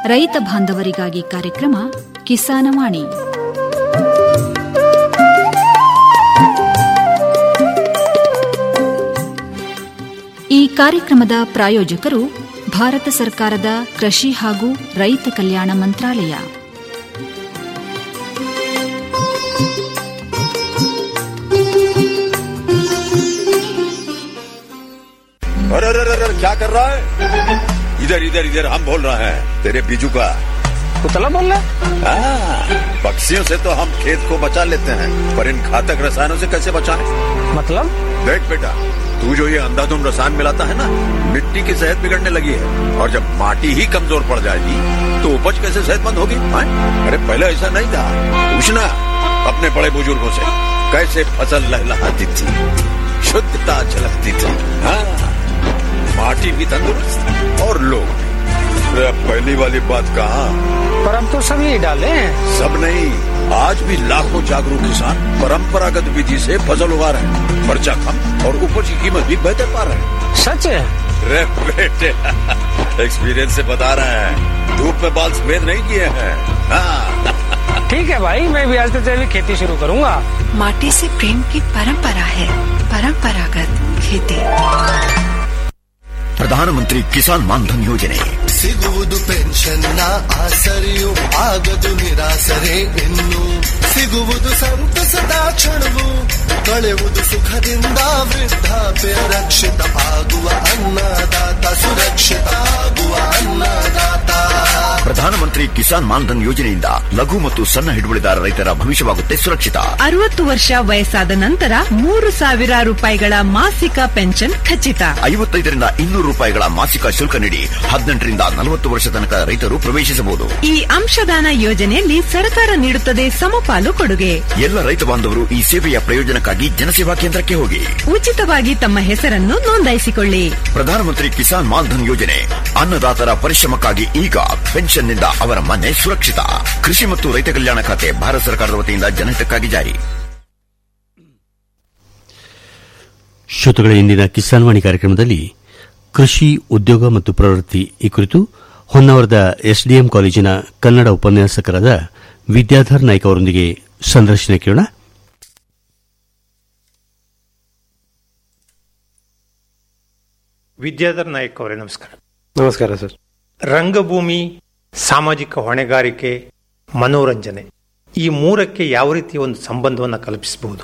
ರೈತ ಬಾಂಧವರಿಗಾಗಿ ಕಾರ್ಯಕ್ರಮ ಕಿಸಾನವಾಣಿ ಈ ಕಾರ್ಯಕ್ರಮದ ಪ್ರಾಯೋಜಕರು ಭಾರತ ಸರ್ಕಾರದ ಕೃಷಿ ಹಾಗೂ ರೈತ ಕಲ್ಯಾಣ ಮಂತ್ರಾಲಯ अरे अरे अरे अरे, क्या कर रहा है इधर इधर इधर हम बोल रहे हैं तेरे बीजू का पुतला बोल रहा हाँ, पक्षियों से तो हम खेत को बचा लेते हैं पर इन घातक रसायनों से कैसे बचाएं? मतलब देख बेटा तू जो ये अंधाधुंध रसायन मिलाता है ना मिट्टी की सेहत बिगड़ने लगी है और जब माटी ही कमजोर पड़ जाएगी तो उपज कैसे सेहतमंद होगी हाँ? अरे पहले ऐसा नहीं था पूछना अपने बड़े बुजुर्गों से कैसे फसल लहलहाती थी शुद्धता झलकती थी हाँ माटी भी तंदुरुस्त और लोग भी अरे अब पहली वाली बात कहा पर अब तो सब यही डाले हैं सब नहीं आज भी लाखों जागरूक किसान परंपरागत विधि से फसल उगा रहे हैं खर्चा कम और उपज की कीमत भी बेहतर पा रहे हैं सच है रे बेटे एक्सपीरियंस से बता रहे हैं धूप में बाल सफेद नहीं किए हैं हाँ ठीक है भाई मैं भी आज से जैविक खेती शुरू करूंगा माटी से प्रेम की परंपरा है परंपरागत खेती ಪ್ರಧಾನಮಂತ್ರಿ ಕಿಸಾನ್ ಮಾನ್ಧನ್ ಯೋಜನೆ ಸಿಗುವುದು ಪೆನ್ಷನ್ನ ಆಸರೆಯು ಆಗದು ನಿರಾಸರೆ ಇನ್ನು ಸಿಗುವುದು ಸಂತಸದ ಕ್ಷಣವು ಕಳೆಯುವುದು ಸುಖದಿಂದ ವೃದ್ಧಾಪ್ಯ ರಕ್ಷಿತ ಆಗುವ ಅನ್ನದಾತ ಸುರಕ್ಷಿತ ಆಗುವ ಅನ್ನದಾತ ಪ್ರಧಾನಮಂತ್ರಿ ಕಿಸಾನ್ ಮಾನ್ಧನ್ ಯೋಜನೆಯಿಂದ ಲಘು ಮತ್ತು ಸಣ್ಣ ಹಿಡುವಳಿದಾರ ರೈತರ ಭವಿಷ್ಯವಾಗುತ್ತೆ ಸುರಕ್ಷಿತ ಅರವತ್ತು ವರ್ಷ ವಯಸ್ಸಾದ ನಂತರ ಮೂರು ಸಾವಿರ ರೂಪಾಯಿಗಳ ಮಾಸಿಕ ಪೆನ್ಷನ್ ಖಚಿತ ಐವತ್ತೈದರಿಂದ ಇನ್ನೂರು ರೂಪಾಯಿಗಳ ಮಾಸಿಕ ಶುಲ್ಕ ನೀಡಿ ಹದಿನೆಂಟರಿಂದ ನಲವತ್ತು ವರ್ಷ ತನಕ ರೈತರು ಪ್ರವೇಶಿಸಬಹುದು ಈ ಅಂಶದಾನ ಯೋಜನೆಯಲ್ಲಿ ಸರ್ಕಾರ ನೀಡುತ್ತದೆ ಸಮಪಾಲು ಕೊಡುಗೆ ಎಲ್ಲ ರೈತ ಬಾಂಧವರು ಈ ಸೇವೆಯ ಪ್ರಯೋಜನಕ್ಕಾಗಿ ಜನಸೇವಾ ಕೇಂದ್ರಕ್ಕೆ ಹೋಗಿ ಉಚಿತವಾಗಿ ತಮ್ಮ ಹೆಸರನ್ನು ನೋಂದಾಯಿಸಿಕೊಳ್ಳಿ ಪ್ರಧಾನಮಂತ್ರಿ ಕಿಸಾನ್ ಮಾನ್ಧನ್ ಯೋಜನೆ ಅನ್ನದಾತರ ಪರಿಶ್ರಮಕ್ಕಾಗಿ ಈಗ ಪೆನ್ಷನ್ನಿಂದ ಅವರ ಮನೆ ಸುರಕ್ಷಿತ ಕೃಷಿ ಮತ್ತು ರೈತ ಕಲ್ಯಾಣ ಖಾತೆ ಭಾರತ ಸರ್ಕಾರದ ವತಿಯಿಂದ ಜನಹಿತಕ್ಕಾಗಿ ಜಾರಿ ಶ್ರೋತೃಗಳ ಇಂದಿನ ಕಿಸಾನ್ವಾಣಿ ಕಾರ್ಯಕ್ರಮದಲ್ಲಿ ಕೃಷಿ ಉದ್ಯೋಗ ಮತ್ತು ಪ್ರವೃತ್ತಿ ಈ ಕುರಿತು ಹೊನ್ನಾವರದ ಎಸ್ಡಿಎಂ ಕಾಲೇಜಿನ ಕನ್ನಡ ಉಪನ್ಯಾಸಕರಾದ ವಿದ್ಯಾಧರ್ ನಾಯ್ಕ ಅವರೊಂದಿಗೆ ಸಂದರ್ಶನ ಕೇಳೋಣ ವಿದ್ಯಾಧರ್ ನಾಯಕ್ ಅವರೇ ನಮಸ್ಕಾರ ನಮಸ್ಕಾರ ಸರ್ ರಂಗಭೂಮಿ ಸಾಮಾಜಿಕ ಹೊಣೆಗಾರಿಕೆ ಮನೋರಂಜನೆ ಈ ಮೂರಕ್ಕೆ ಯಾವ ರೀತಿಯ ಒಂದು ಸಂಬಂಧವನ್ನು ಕಲ್ಪಿಸಬಹುದು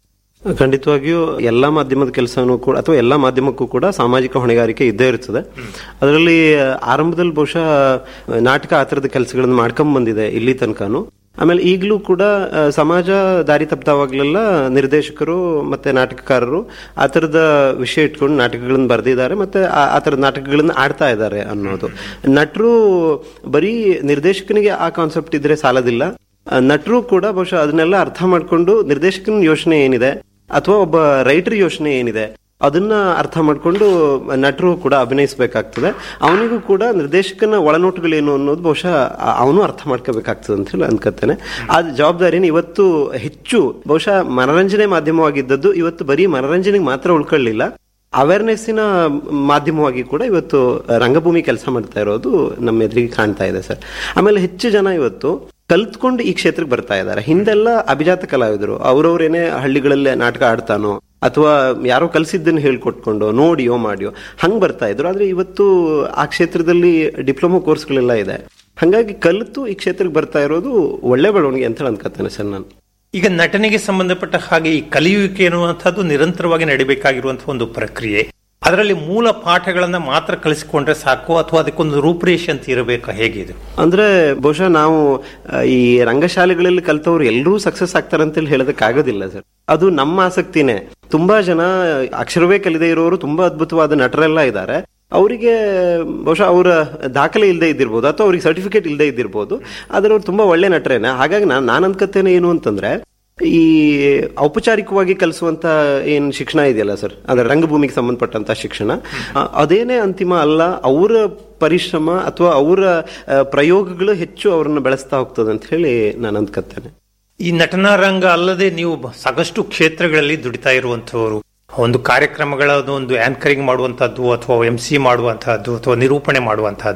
ಖಂಡಿತವಾಗಿಯೂ ಎಲ್ಲ ಮಾಧ್ಯಮದ ಕೆಲಸನೂ ಕೂಡ ಅಥವಾ ಎಲ್ಲ ಮಾಧ್ಯಮಕ್ಕೂ ಕೂಡ ಸಾಮಾಜಿಕ ಹೊಣೆಗಾರಿಕೆ ಇದ್ದೇ ಇರ್ತದೆ ಅದರಲ್ಲಿ ಆರಂಭದಲ್ಲಿ ಬಹುಶಃ ನಾಟಕ ಆ ಥರದ ಕೆಲಸಗಳನ್ನು ಮಾಡ್ಕೊಂಡ್ ಬಂದಿದೆ ಇಲ್ಲಿ ತನಕನು ಆಮೇಲೆ ಈಗಲೂ ಕೂಡ ಆ, ಸಮಾಜ ದಾರಿ ತಪ್ಪಿದವಾಗ್ಲೆಲ್ಲ ನಿರ್ದೇಶಕರು ಮತ್ತೆ ನಾಟಕಕಾರರು ಆ ಥರದ ವಿಷಯ ಇಟ್ಕೊಂಡು ನಾಟಕಗಳನ್ನ ಬರೆದಿದ್ದಾರೆ ಮತ್ತೆ ಆ- ಆ ಥರದ ನಾಟಕಗಳನ್ನ ಆಡ್ತಾ ಇದ್ದಾರೆ ಅನ್ನೋದು ನಟರು ಬರೀ ನಿರ್ದೇಶಕನಿಗೆ ಆ ಕಾನ್ಸೆಪ್ಟ್ ಇದ್ರೆ ಸಾಲದಿಲ್ಲ ನಟರು ಕೂಡ ಬಹುಶಃ ಅದನ್ನೆಲ್ಲ ಅರ್ಥ ಮಾಡ್ಕೊಂಡು ನಿರ್ದೇಶಕನ ಯೋಚನೆ ಏನಿದೆ ಅಥವಾ ಒಬ್ಬ ರೈಟರ್ ಯೋಚನೆ ಏನಿದೆ ಅದನ್ನ ಅರ್ಥ ಮಾಡ್ಕೊಂಡು ನಟರು ಕೂಡ ಅಭಿನಯಿಸಬೇಕಾಗ್ತದೆ ಅವನಿಗೂ ಕೂಡ ನಿರ್ದೇಶಕನ ಒಳನೋಟಗಳೇನು ಅನ್ನೋದು ಬಹುಶಃ ಅವನು ಅರ್ಥ ಮಾಡ್ಕೋಬೇಕಾಗ್ತದೆ ಅಂತ ಹೇಳಿ ಅನ್ಕೋತೇನೆ ಆ ಜವಾಬ್ದಾರಿನ ಇವತ್ತು ಹೆಚ್ಚು ಬಹುಶಃ ಮನರಂಜನೆ ಮಾಧ್ಯಮವಾಗಿದ್ದದ್ದು ಇವತ್ತು ಬರೀ ಮನರಂಜನೆಗೆ ಮಾತ್ರ ಉಳ್ಕೊಳ್ಳಿಲ್ಲ ಅವೇರ್ನೆಸ್ಸಿನ ಮಾಧ್ಯಮವಾಗಿ ಕೂಡ ಇವತ್ತು ರಂಗಭೂಮಿ ಕೆಲಸ ಮಾಡ್ತಾ ಇರೋದು ನಮ್ಮ ಎದುರಿಗೆ ಕಾಣ್ತಾ ಇದೆ ಸರ್ ಆಮೇಲೆ ಹೆಚ್ಚು ಜನ ಇವತ್ತು ಕಲ್ತ್ಕೊಂಡು ಈ ಕ್ಷೇತ್ರಕ್ಕೆ ಬರ್ತಾ ಇದ್ದಾರೆ ಹಿಂದೆಲ್ಲ ಅಭಿಜಾತ ಕಲಾವಿದರು ಅವ್ರವ್ರೇನೆ ಹಳ್ಳಿಗಳಲ್ಲೇ ನಾಟಕ ಆಡ್ತಾನೋ ಅಥವಾ ಯಾರೋ ಕಲ್ಸಿದ್ದನ್ನು ಹೇಳ್ಕೊಟ್ಕೊಂಡು ನೋಡಿಯೋ ಮಾಡಿಯೋ ಹಂಗ್ ಬರ್ತಾ ಇದ್ರು ಆದ್ರೆ ಇವತ್ತು ಆ ಕ್ಷೇತ್ರದಲ್ಲಿ ಡಿಪ್ಲೊಮಾ ಕೋರ್ಸ್ಗಳೆಲ್ಲ ಇದೆ ಹಂಗಾಗಿ ಕಲಿತು ಈ ಕ್ಷೇತ್ರಕ್ಕೆ ಬರ್ತಾ ಇರೋದು ಒಳ್ಳೆ ಬೆಳವಣಿಗೆ ಅಂತ ಹೇಳಿ ಅನ್ಕೋತೇನೆ ಸರ್ ನಾನು ಈಗ ನಟನೆಗೆ ಸಂಬಂಧಪಟ್ಟ ಹಾಗೆ ಈ ಕಲಿಯುವಿಕೆ ಎನ್ನುವಂಥದ್ದು ನಿರಂತರವಾಗಿ ನಡಿಬೇಕಾಗಿರುವಂತಹ ಒಂದು ಪ್ರಕ್ರಿಯೆ ಅದರಲ್ಲಿ ಮೂಲ ಪಾಠಗಳನ್ನ ಮಾತ್ರ ಕಲಿಸಿಕೊಂಡ್ರೆ ಸಾಕು ಅಥವಾ ಅದಕ್ಕೊಂದು ರೂಪರೇಷೆ ಅಂತ ಇರಬೇಕಾ ಹೇಗಿದೆ ಅಂದ್ರೆ ಬಹುಶಃ ನಾವು ಆ, ಈ ರಂಗಶಾಲೆಗಳಲ್ಲಿ ಕಲ್ತವ್ರು ಎಲ್ಲರೂ ಸಕ್ಸಸ್ ಆಗ್ತಾರೆ ಅಂತೇಳಿ ಹೇಳೋದಕ್ಕಾಗೋದಿಲ್ಲ ಸರ್ ಅದು ನಮ್ಮ ಆಸಕ್ತಿನೇ ತುಂಬಾ ಜನ ಅಕ್ಷರವೇ ಕಲಿದೇ ಇರೋರು ತುಂಬಾ ಅದ್ಭುತವಾದ ನಟರೆಲ್ಲ ಇದ್ದಾರೆ ಅವರಿಗೆ ಬಹುಶಃ ಅವರ ದಾಖಲೆ ಇಲ್ಲದೆ ಇದ್ದಿರ್ಬೋದು ಅಥವಾ ಅವ್ರಿಗೆ ಸರ್ಟಿಫಿಕೇಟ್ ಇಲ್ಲದೆ ಇದ್ದಿರ್ಬೋದು ಆದ್ರೆ ಅವ್ರು ತುಂಬಾ ಒಳ್ಳೆ ನಟರೇನೆ ಹಾಗಾಗಿ ನಾನು ನಾನು ಅನ್ಕೋತೇನೆ ಏನು ಅಂತಂದ್ರೆ ಈ ಔಪಚಾರಿಕವಾಗಿ ಕಲಿಸುವಂತ ಏನ್ ಶಿಕ್ಷಣ ಇದೆಯಲ್ಲ ಸರ್ ಅಂದ್ರೆ ರಂಗಭೂಮಿಗೆ ಸಂಬಂಧಪಟ್ಟಂತ ಶಿಕ್ಷಣ ಆ, ಅದೇನೇ ಅಂತಿಮ ಅಲ್ಲ ಅವರ ಪರಿಶ್ರಮ ಅಥವಾ ಅವರ ಆ, ಪ್ರಯೋಗಗಳು ಹೆಚ್ಚು ಅವರನ್ನ ಬೆಳೆಸ್ತಾ ಹೋಗ್ತದೆ ಅಂತ ಹೇಳಿ ನಾನು ಅಂದ್ಕತ್ತೇನೆ ಈ ನಟನಾ ರಂಗ ಅಲ್ಲದೆ ನೀವು ಬ- ಸಾಕಷ್ಟು ಕ್ಷೇತ್ರಗಳಲ್ಲಿ ದುಡಿತಾ ಇರುವಂತವರು ಒಂದು ಕಾರ್ಯಕ್ರಮಗಳ ಒಂದು ಆಂಕರಿಂಗ್ ಮಾಡುವಂತಹದ್ದು ಅಥವಾ ಎಂ ಸಿ ಮಾಡುವಂತಹದ್ದು ಅಥವಾ ನಿರೂಪಣೆ ಮಾಡುವಂತಹದ್ದು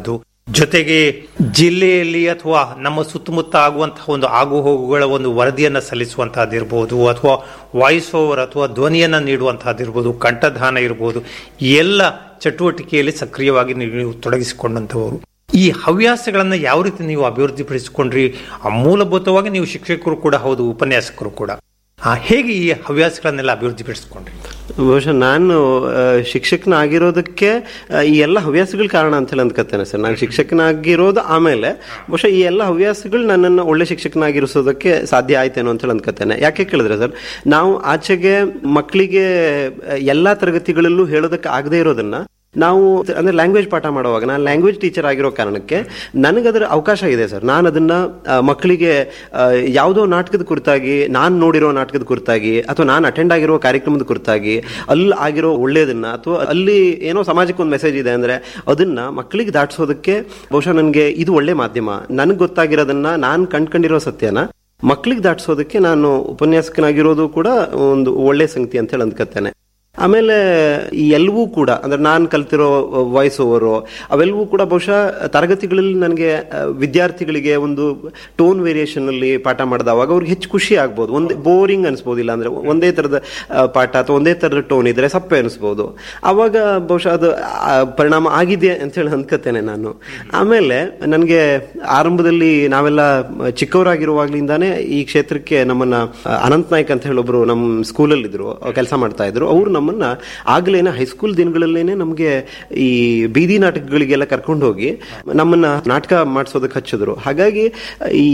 ಜೊತೆಗೆ ಜಿಲ್ಲೆಯಲ್ಲಿ ಅಥವಾ ನಮ್ಮ ಸುತ್ತಮುತ್ತ ಆಗುವಂತಹ ಒಂದು ಆಗು ಹೋಗುಗಳ ಒಂದು ವರದಿಯನ್ನ ಸಲ್ಲಿಸುವಂತಹದ್ದಿರ್ಬೋದು ಅಥವಾ ವಾಯ್ಸ್ ಓವರ್ ಅಥವಾ ಧ್ವನಿಯನ್ನ ನೀಡುವಂತಹದ್ದಿರ್ಬೋದು ಕಂಠದಾನ ಇರ್ಬೋದು ಈ ಎಲ್ಲ ಚಟುವಟಿಕೆಯಲ್ಲಿ ಸಕ್ರಿಯವಾಗಿ ನೀವು ತೊಡಗಿಸಿಕೊಂಡಂತವರು ಈ ಹವ್ಯಾಸಗಳನ್ನ ಯಾವ ರೀತಿ ನೀವು ಅಭಿವೃದ್ಧಿಪಡಿಸಿಕೊಂಡ್ರಿ ಆ ಮೂಲಭೂತವಾಗಿ ನೀವು ಶಿಕ್ಷಕರು ಕೂಡ ಹೌದು ಉಪನ್ಯಾಸಕರು ಕೂಡ ಆ, ಹೇಗೆ ಈ ಹವ್ಯಾಸಗಳನ್ನೆಲ್ಲ ಅಭಿವೃದ್ಧಿಪಡಿಸಿಕೊಂಡ್ರಿ ಬಹುಶಃ ನಾನು ಆ, ಶಿಕ್ಷಕನಾಗಿರೋದಕ್ಕೆ ಆ, ಈ ಎಲ್ಲ ಹವ್ಯಾಸಗಳು ಕಾರಣ ಅಂತ ಹೇಳಿ ಅಂದ್ಕತ್ತೇನೆ ಸರ್ ನಾನು ಶಿಕ್ಷಕನಾಗಿರೋದು ಆಮೇಲೆ ಬಹುಶಃ ಈ ಎಲ್ಲ ಹವ್ಯಾಸಗಳು ನನ್ನನ್ನು ಒಳ್ಳೆ ಶಿಕ್ಷಕನಾಗಿರಿಸೋದಕ್ಕೆ ಸಾಧ್ಯ ಆಯ್ತೇನೋ ಅಂತ ಹೇಳಿ ಅಂದ್ಕತ್ತೇನೆ ಯಾಕೆ ಕೇಳಿದ್ರೆ ಸರ್ ನಾವು ಆಚೆಗೆ ಮಕ್ಕಳಿಗೆ ಎಲ್ಲಾ ತರಗತಿಗಳಲ್ಲೂ ಹೇಳೋದಕ್ಕೆ ಆಗದೆ ಇರೋದನ್ನ ನಾವು ಅಂದ್ರೆ ಲ್ಯಾಂಗ್ವೇಜ್ ಪಾಠ ಮಾಡುವಾಗ ನಾನು ಲ್ಯಾಂಗ್ವೇಜ್ ಟೀಚರ್ ಆಗಿರೋ ಕಾರಣಕ್ಕೆ ನನಗದರ ಅವಕಾಶ ಇದೆ ಸರ್ ನಾನು ಅದನ್ನ ಆ, ಮಕ್ಕಳಿಗೆ ಆ, ಯಾವುದೋ ನಾಟಕದ ಕುರಿತಾಗಿ ನಾನು ನೋಡಿರೋ ನಾಟಕದ ಕುರಿತಾಗಿ ಅಥವಾ ನಾನು ಅಟೆಂಡ್ ಆಗಿರೋ ಕಾರ್ಯಕ್ರಮದ ಕುರಿತಾಗಿ ಅಲ್ಲಿ ಆಗಿರೋ ಒಳ್ಳೇದನ್ನ ಅಥವಾ ಅಲ್ಲಿ ಏನೋ ಸಮಾಜಕ್ಕೆ ಒಂದು ಮೆಸೇಜ್ ಇದೆ ಅಂದ್ರೆ ಅದನ್ನ ಮಕ್ಕಳಿಗೆ ದಾಟಿಸೋದಕ್ಕೆ ಬಹುಶಃ ನನಗೆ ಇದು ಒಳ್ಳೆ ಮಾಧ್ಯಮ ನನಗೆ ಗೊತ್ತಾಗಿರೋದನ್ನ ನಾನು ಕಂಡ್ಕೊಂಡಿರೋ ಸತ್ಯನ ಮಕ್ಕಳಿಗೆ ದಾಟಿಸೋದಕ್ಕೆ ನಾನು ಉಪನ್ಯಾಸಕನಾಗಿರೋದು ಕೂಡ ಒಂದು ಒಳ್ಳೆ ಸಂಗತಿ ಅಂತ ಹೇಳಿ ಅಂದ್ಕತ್ತೇನೆ ಆಮೇಲೆ ಈ ಎಲ್ಲವೂ ಕೂಡ ಅಂದ್ರೆ ನಾನು ಕಲ್ತಿರೋ ವಾಯ್ಸ್ ಓವರು ಅವೆಲ್ಲವೂ ಕೂಡ ಬಹುಶಃ ತರಗತಿಗಳಲ್ಲಿ ನನಗೆ ಆ, ವಿದ್ಯಾರ್ಥಿಗಳಿಗೆ ಒಂದು ಟೋನ್ ವೇರಿಯೇಷನ್ ಅಲ್ಲಿ ಪಾಠ ಮಾಡಿದವಾಗ ಅವ್ರಿಗೆ ಹೆಚ್ಚು ಖುಷಿ ಆಗ್ಬೋದು ಒಂದೇ ಬೋರಿಂಗ್ ಅನ್ಸ್ಬೋದು ಇಲ್ಲ ಅಂದ್ರೆ ಒಂದೇ ತರದ ಆ, ಪಾಠ ಅಥವಾ ಒಂದೇ ತರದ ಟೋನ್ ಇದ್ರೆ ಸಪ್ಪೆ ಅನಿಸ್ಬೋದು ಅವಾಗ ಬಹುಶಃ ಅದು ಆ, ಪರಿಣಾಮ ಆಗಿದೆ ಅಂತ ಹೇಳಿ ಅಂದ್ಕತ್ತೇನೆ ನಾನು ಆಮೇಲೆ ನನಗೆ ಆರಂಭದಲ್ಲಿ ನಾವೆಲ್ಲ ಚಿಕ್ಕವರಾಗಿರುವಾಗ್ಲಿಂದಾನೇ ಈ ಕ್ಷೇತ್ರಕ್ಕೆ ನಮ್ಮನ್ನ ಆ, ಅನಂತ್ ನಾಯ್ಕ್ ಅಂತ ಹೇಳಿ ಒಬ್ರು ನಮ್ಮ ಸ್ಕೂಲಲ್ಲಿ ಇದ್ರು ಕೆಲಸ ಮಾಡ್ತಾ ಇದ್ರು ಅವ್ರು ನಮ್ಮನ್ನ ಆಗ್ಲೇನೆ ಹೈಸ್ಕೂಲ್ ದಿನಗಳಲ್ಲೇನೆ ನಮಗೆ ಈ ಬೀದಿ ನಾಟಕಗಳಿಗೆಲ್ಲ ಕರ್ಕೊಂಡು ಹೋಗಿ ನಮ್ಮನ್ನ ನಾಟಕ ಮಾಡಿಸೋದಕ್ಕೆ ಹಚ್ಚಿದ್ರು ಹಾಗಾಗಿ ಈ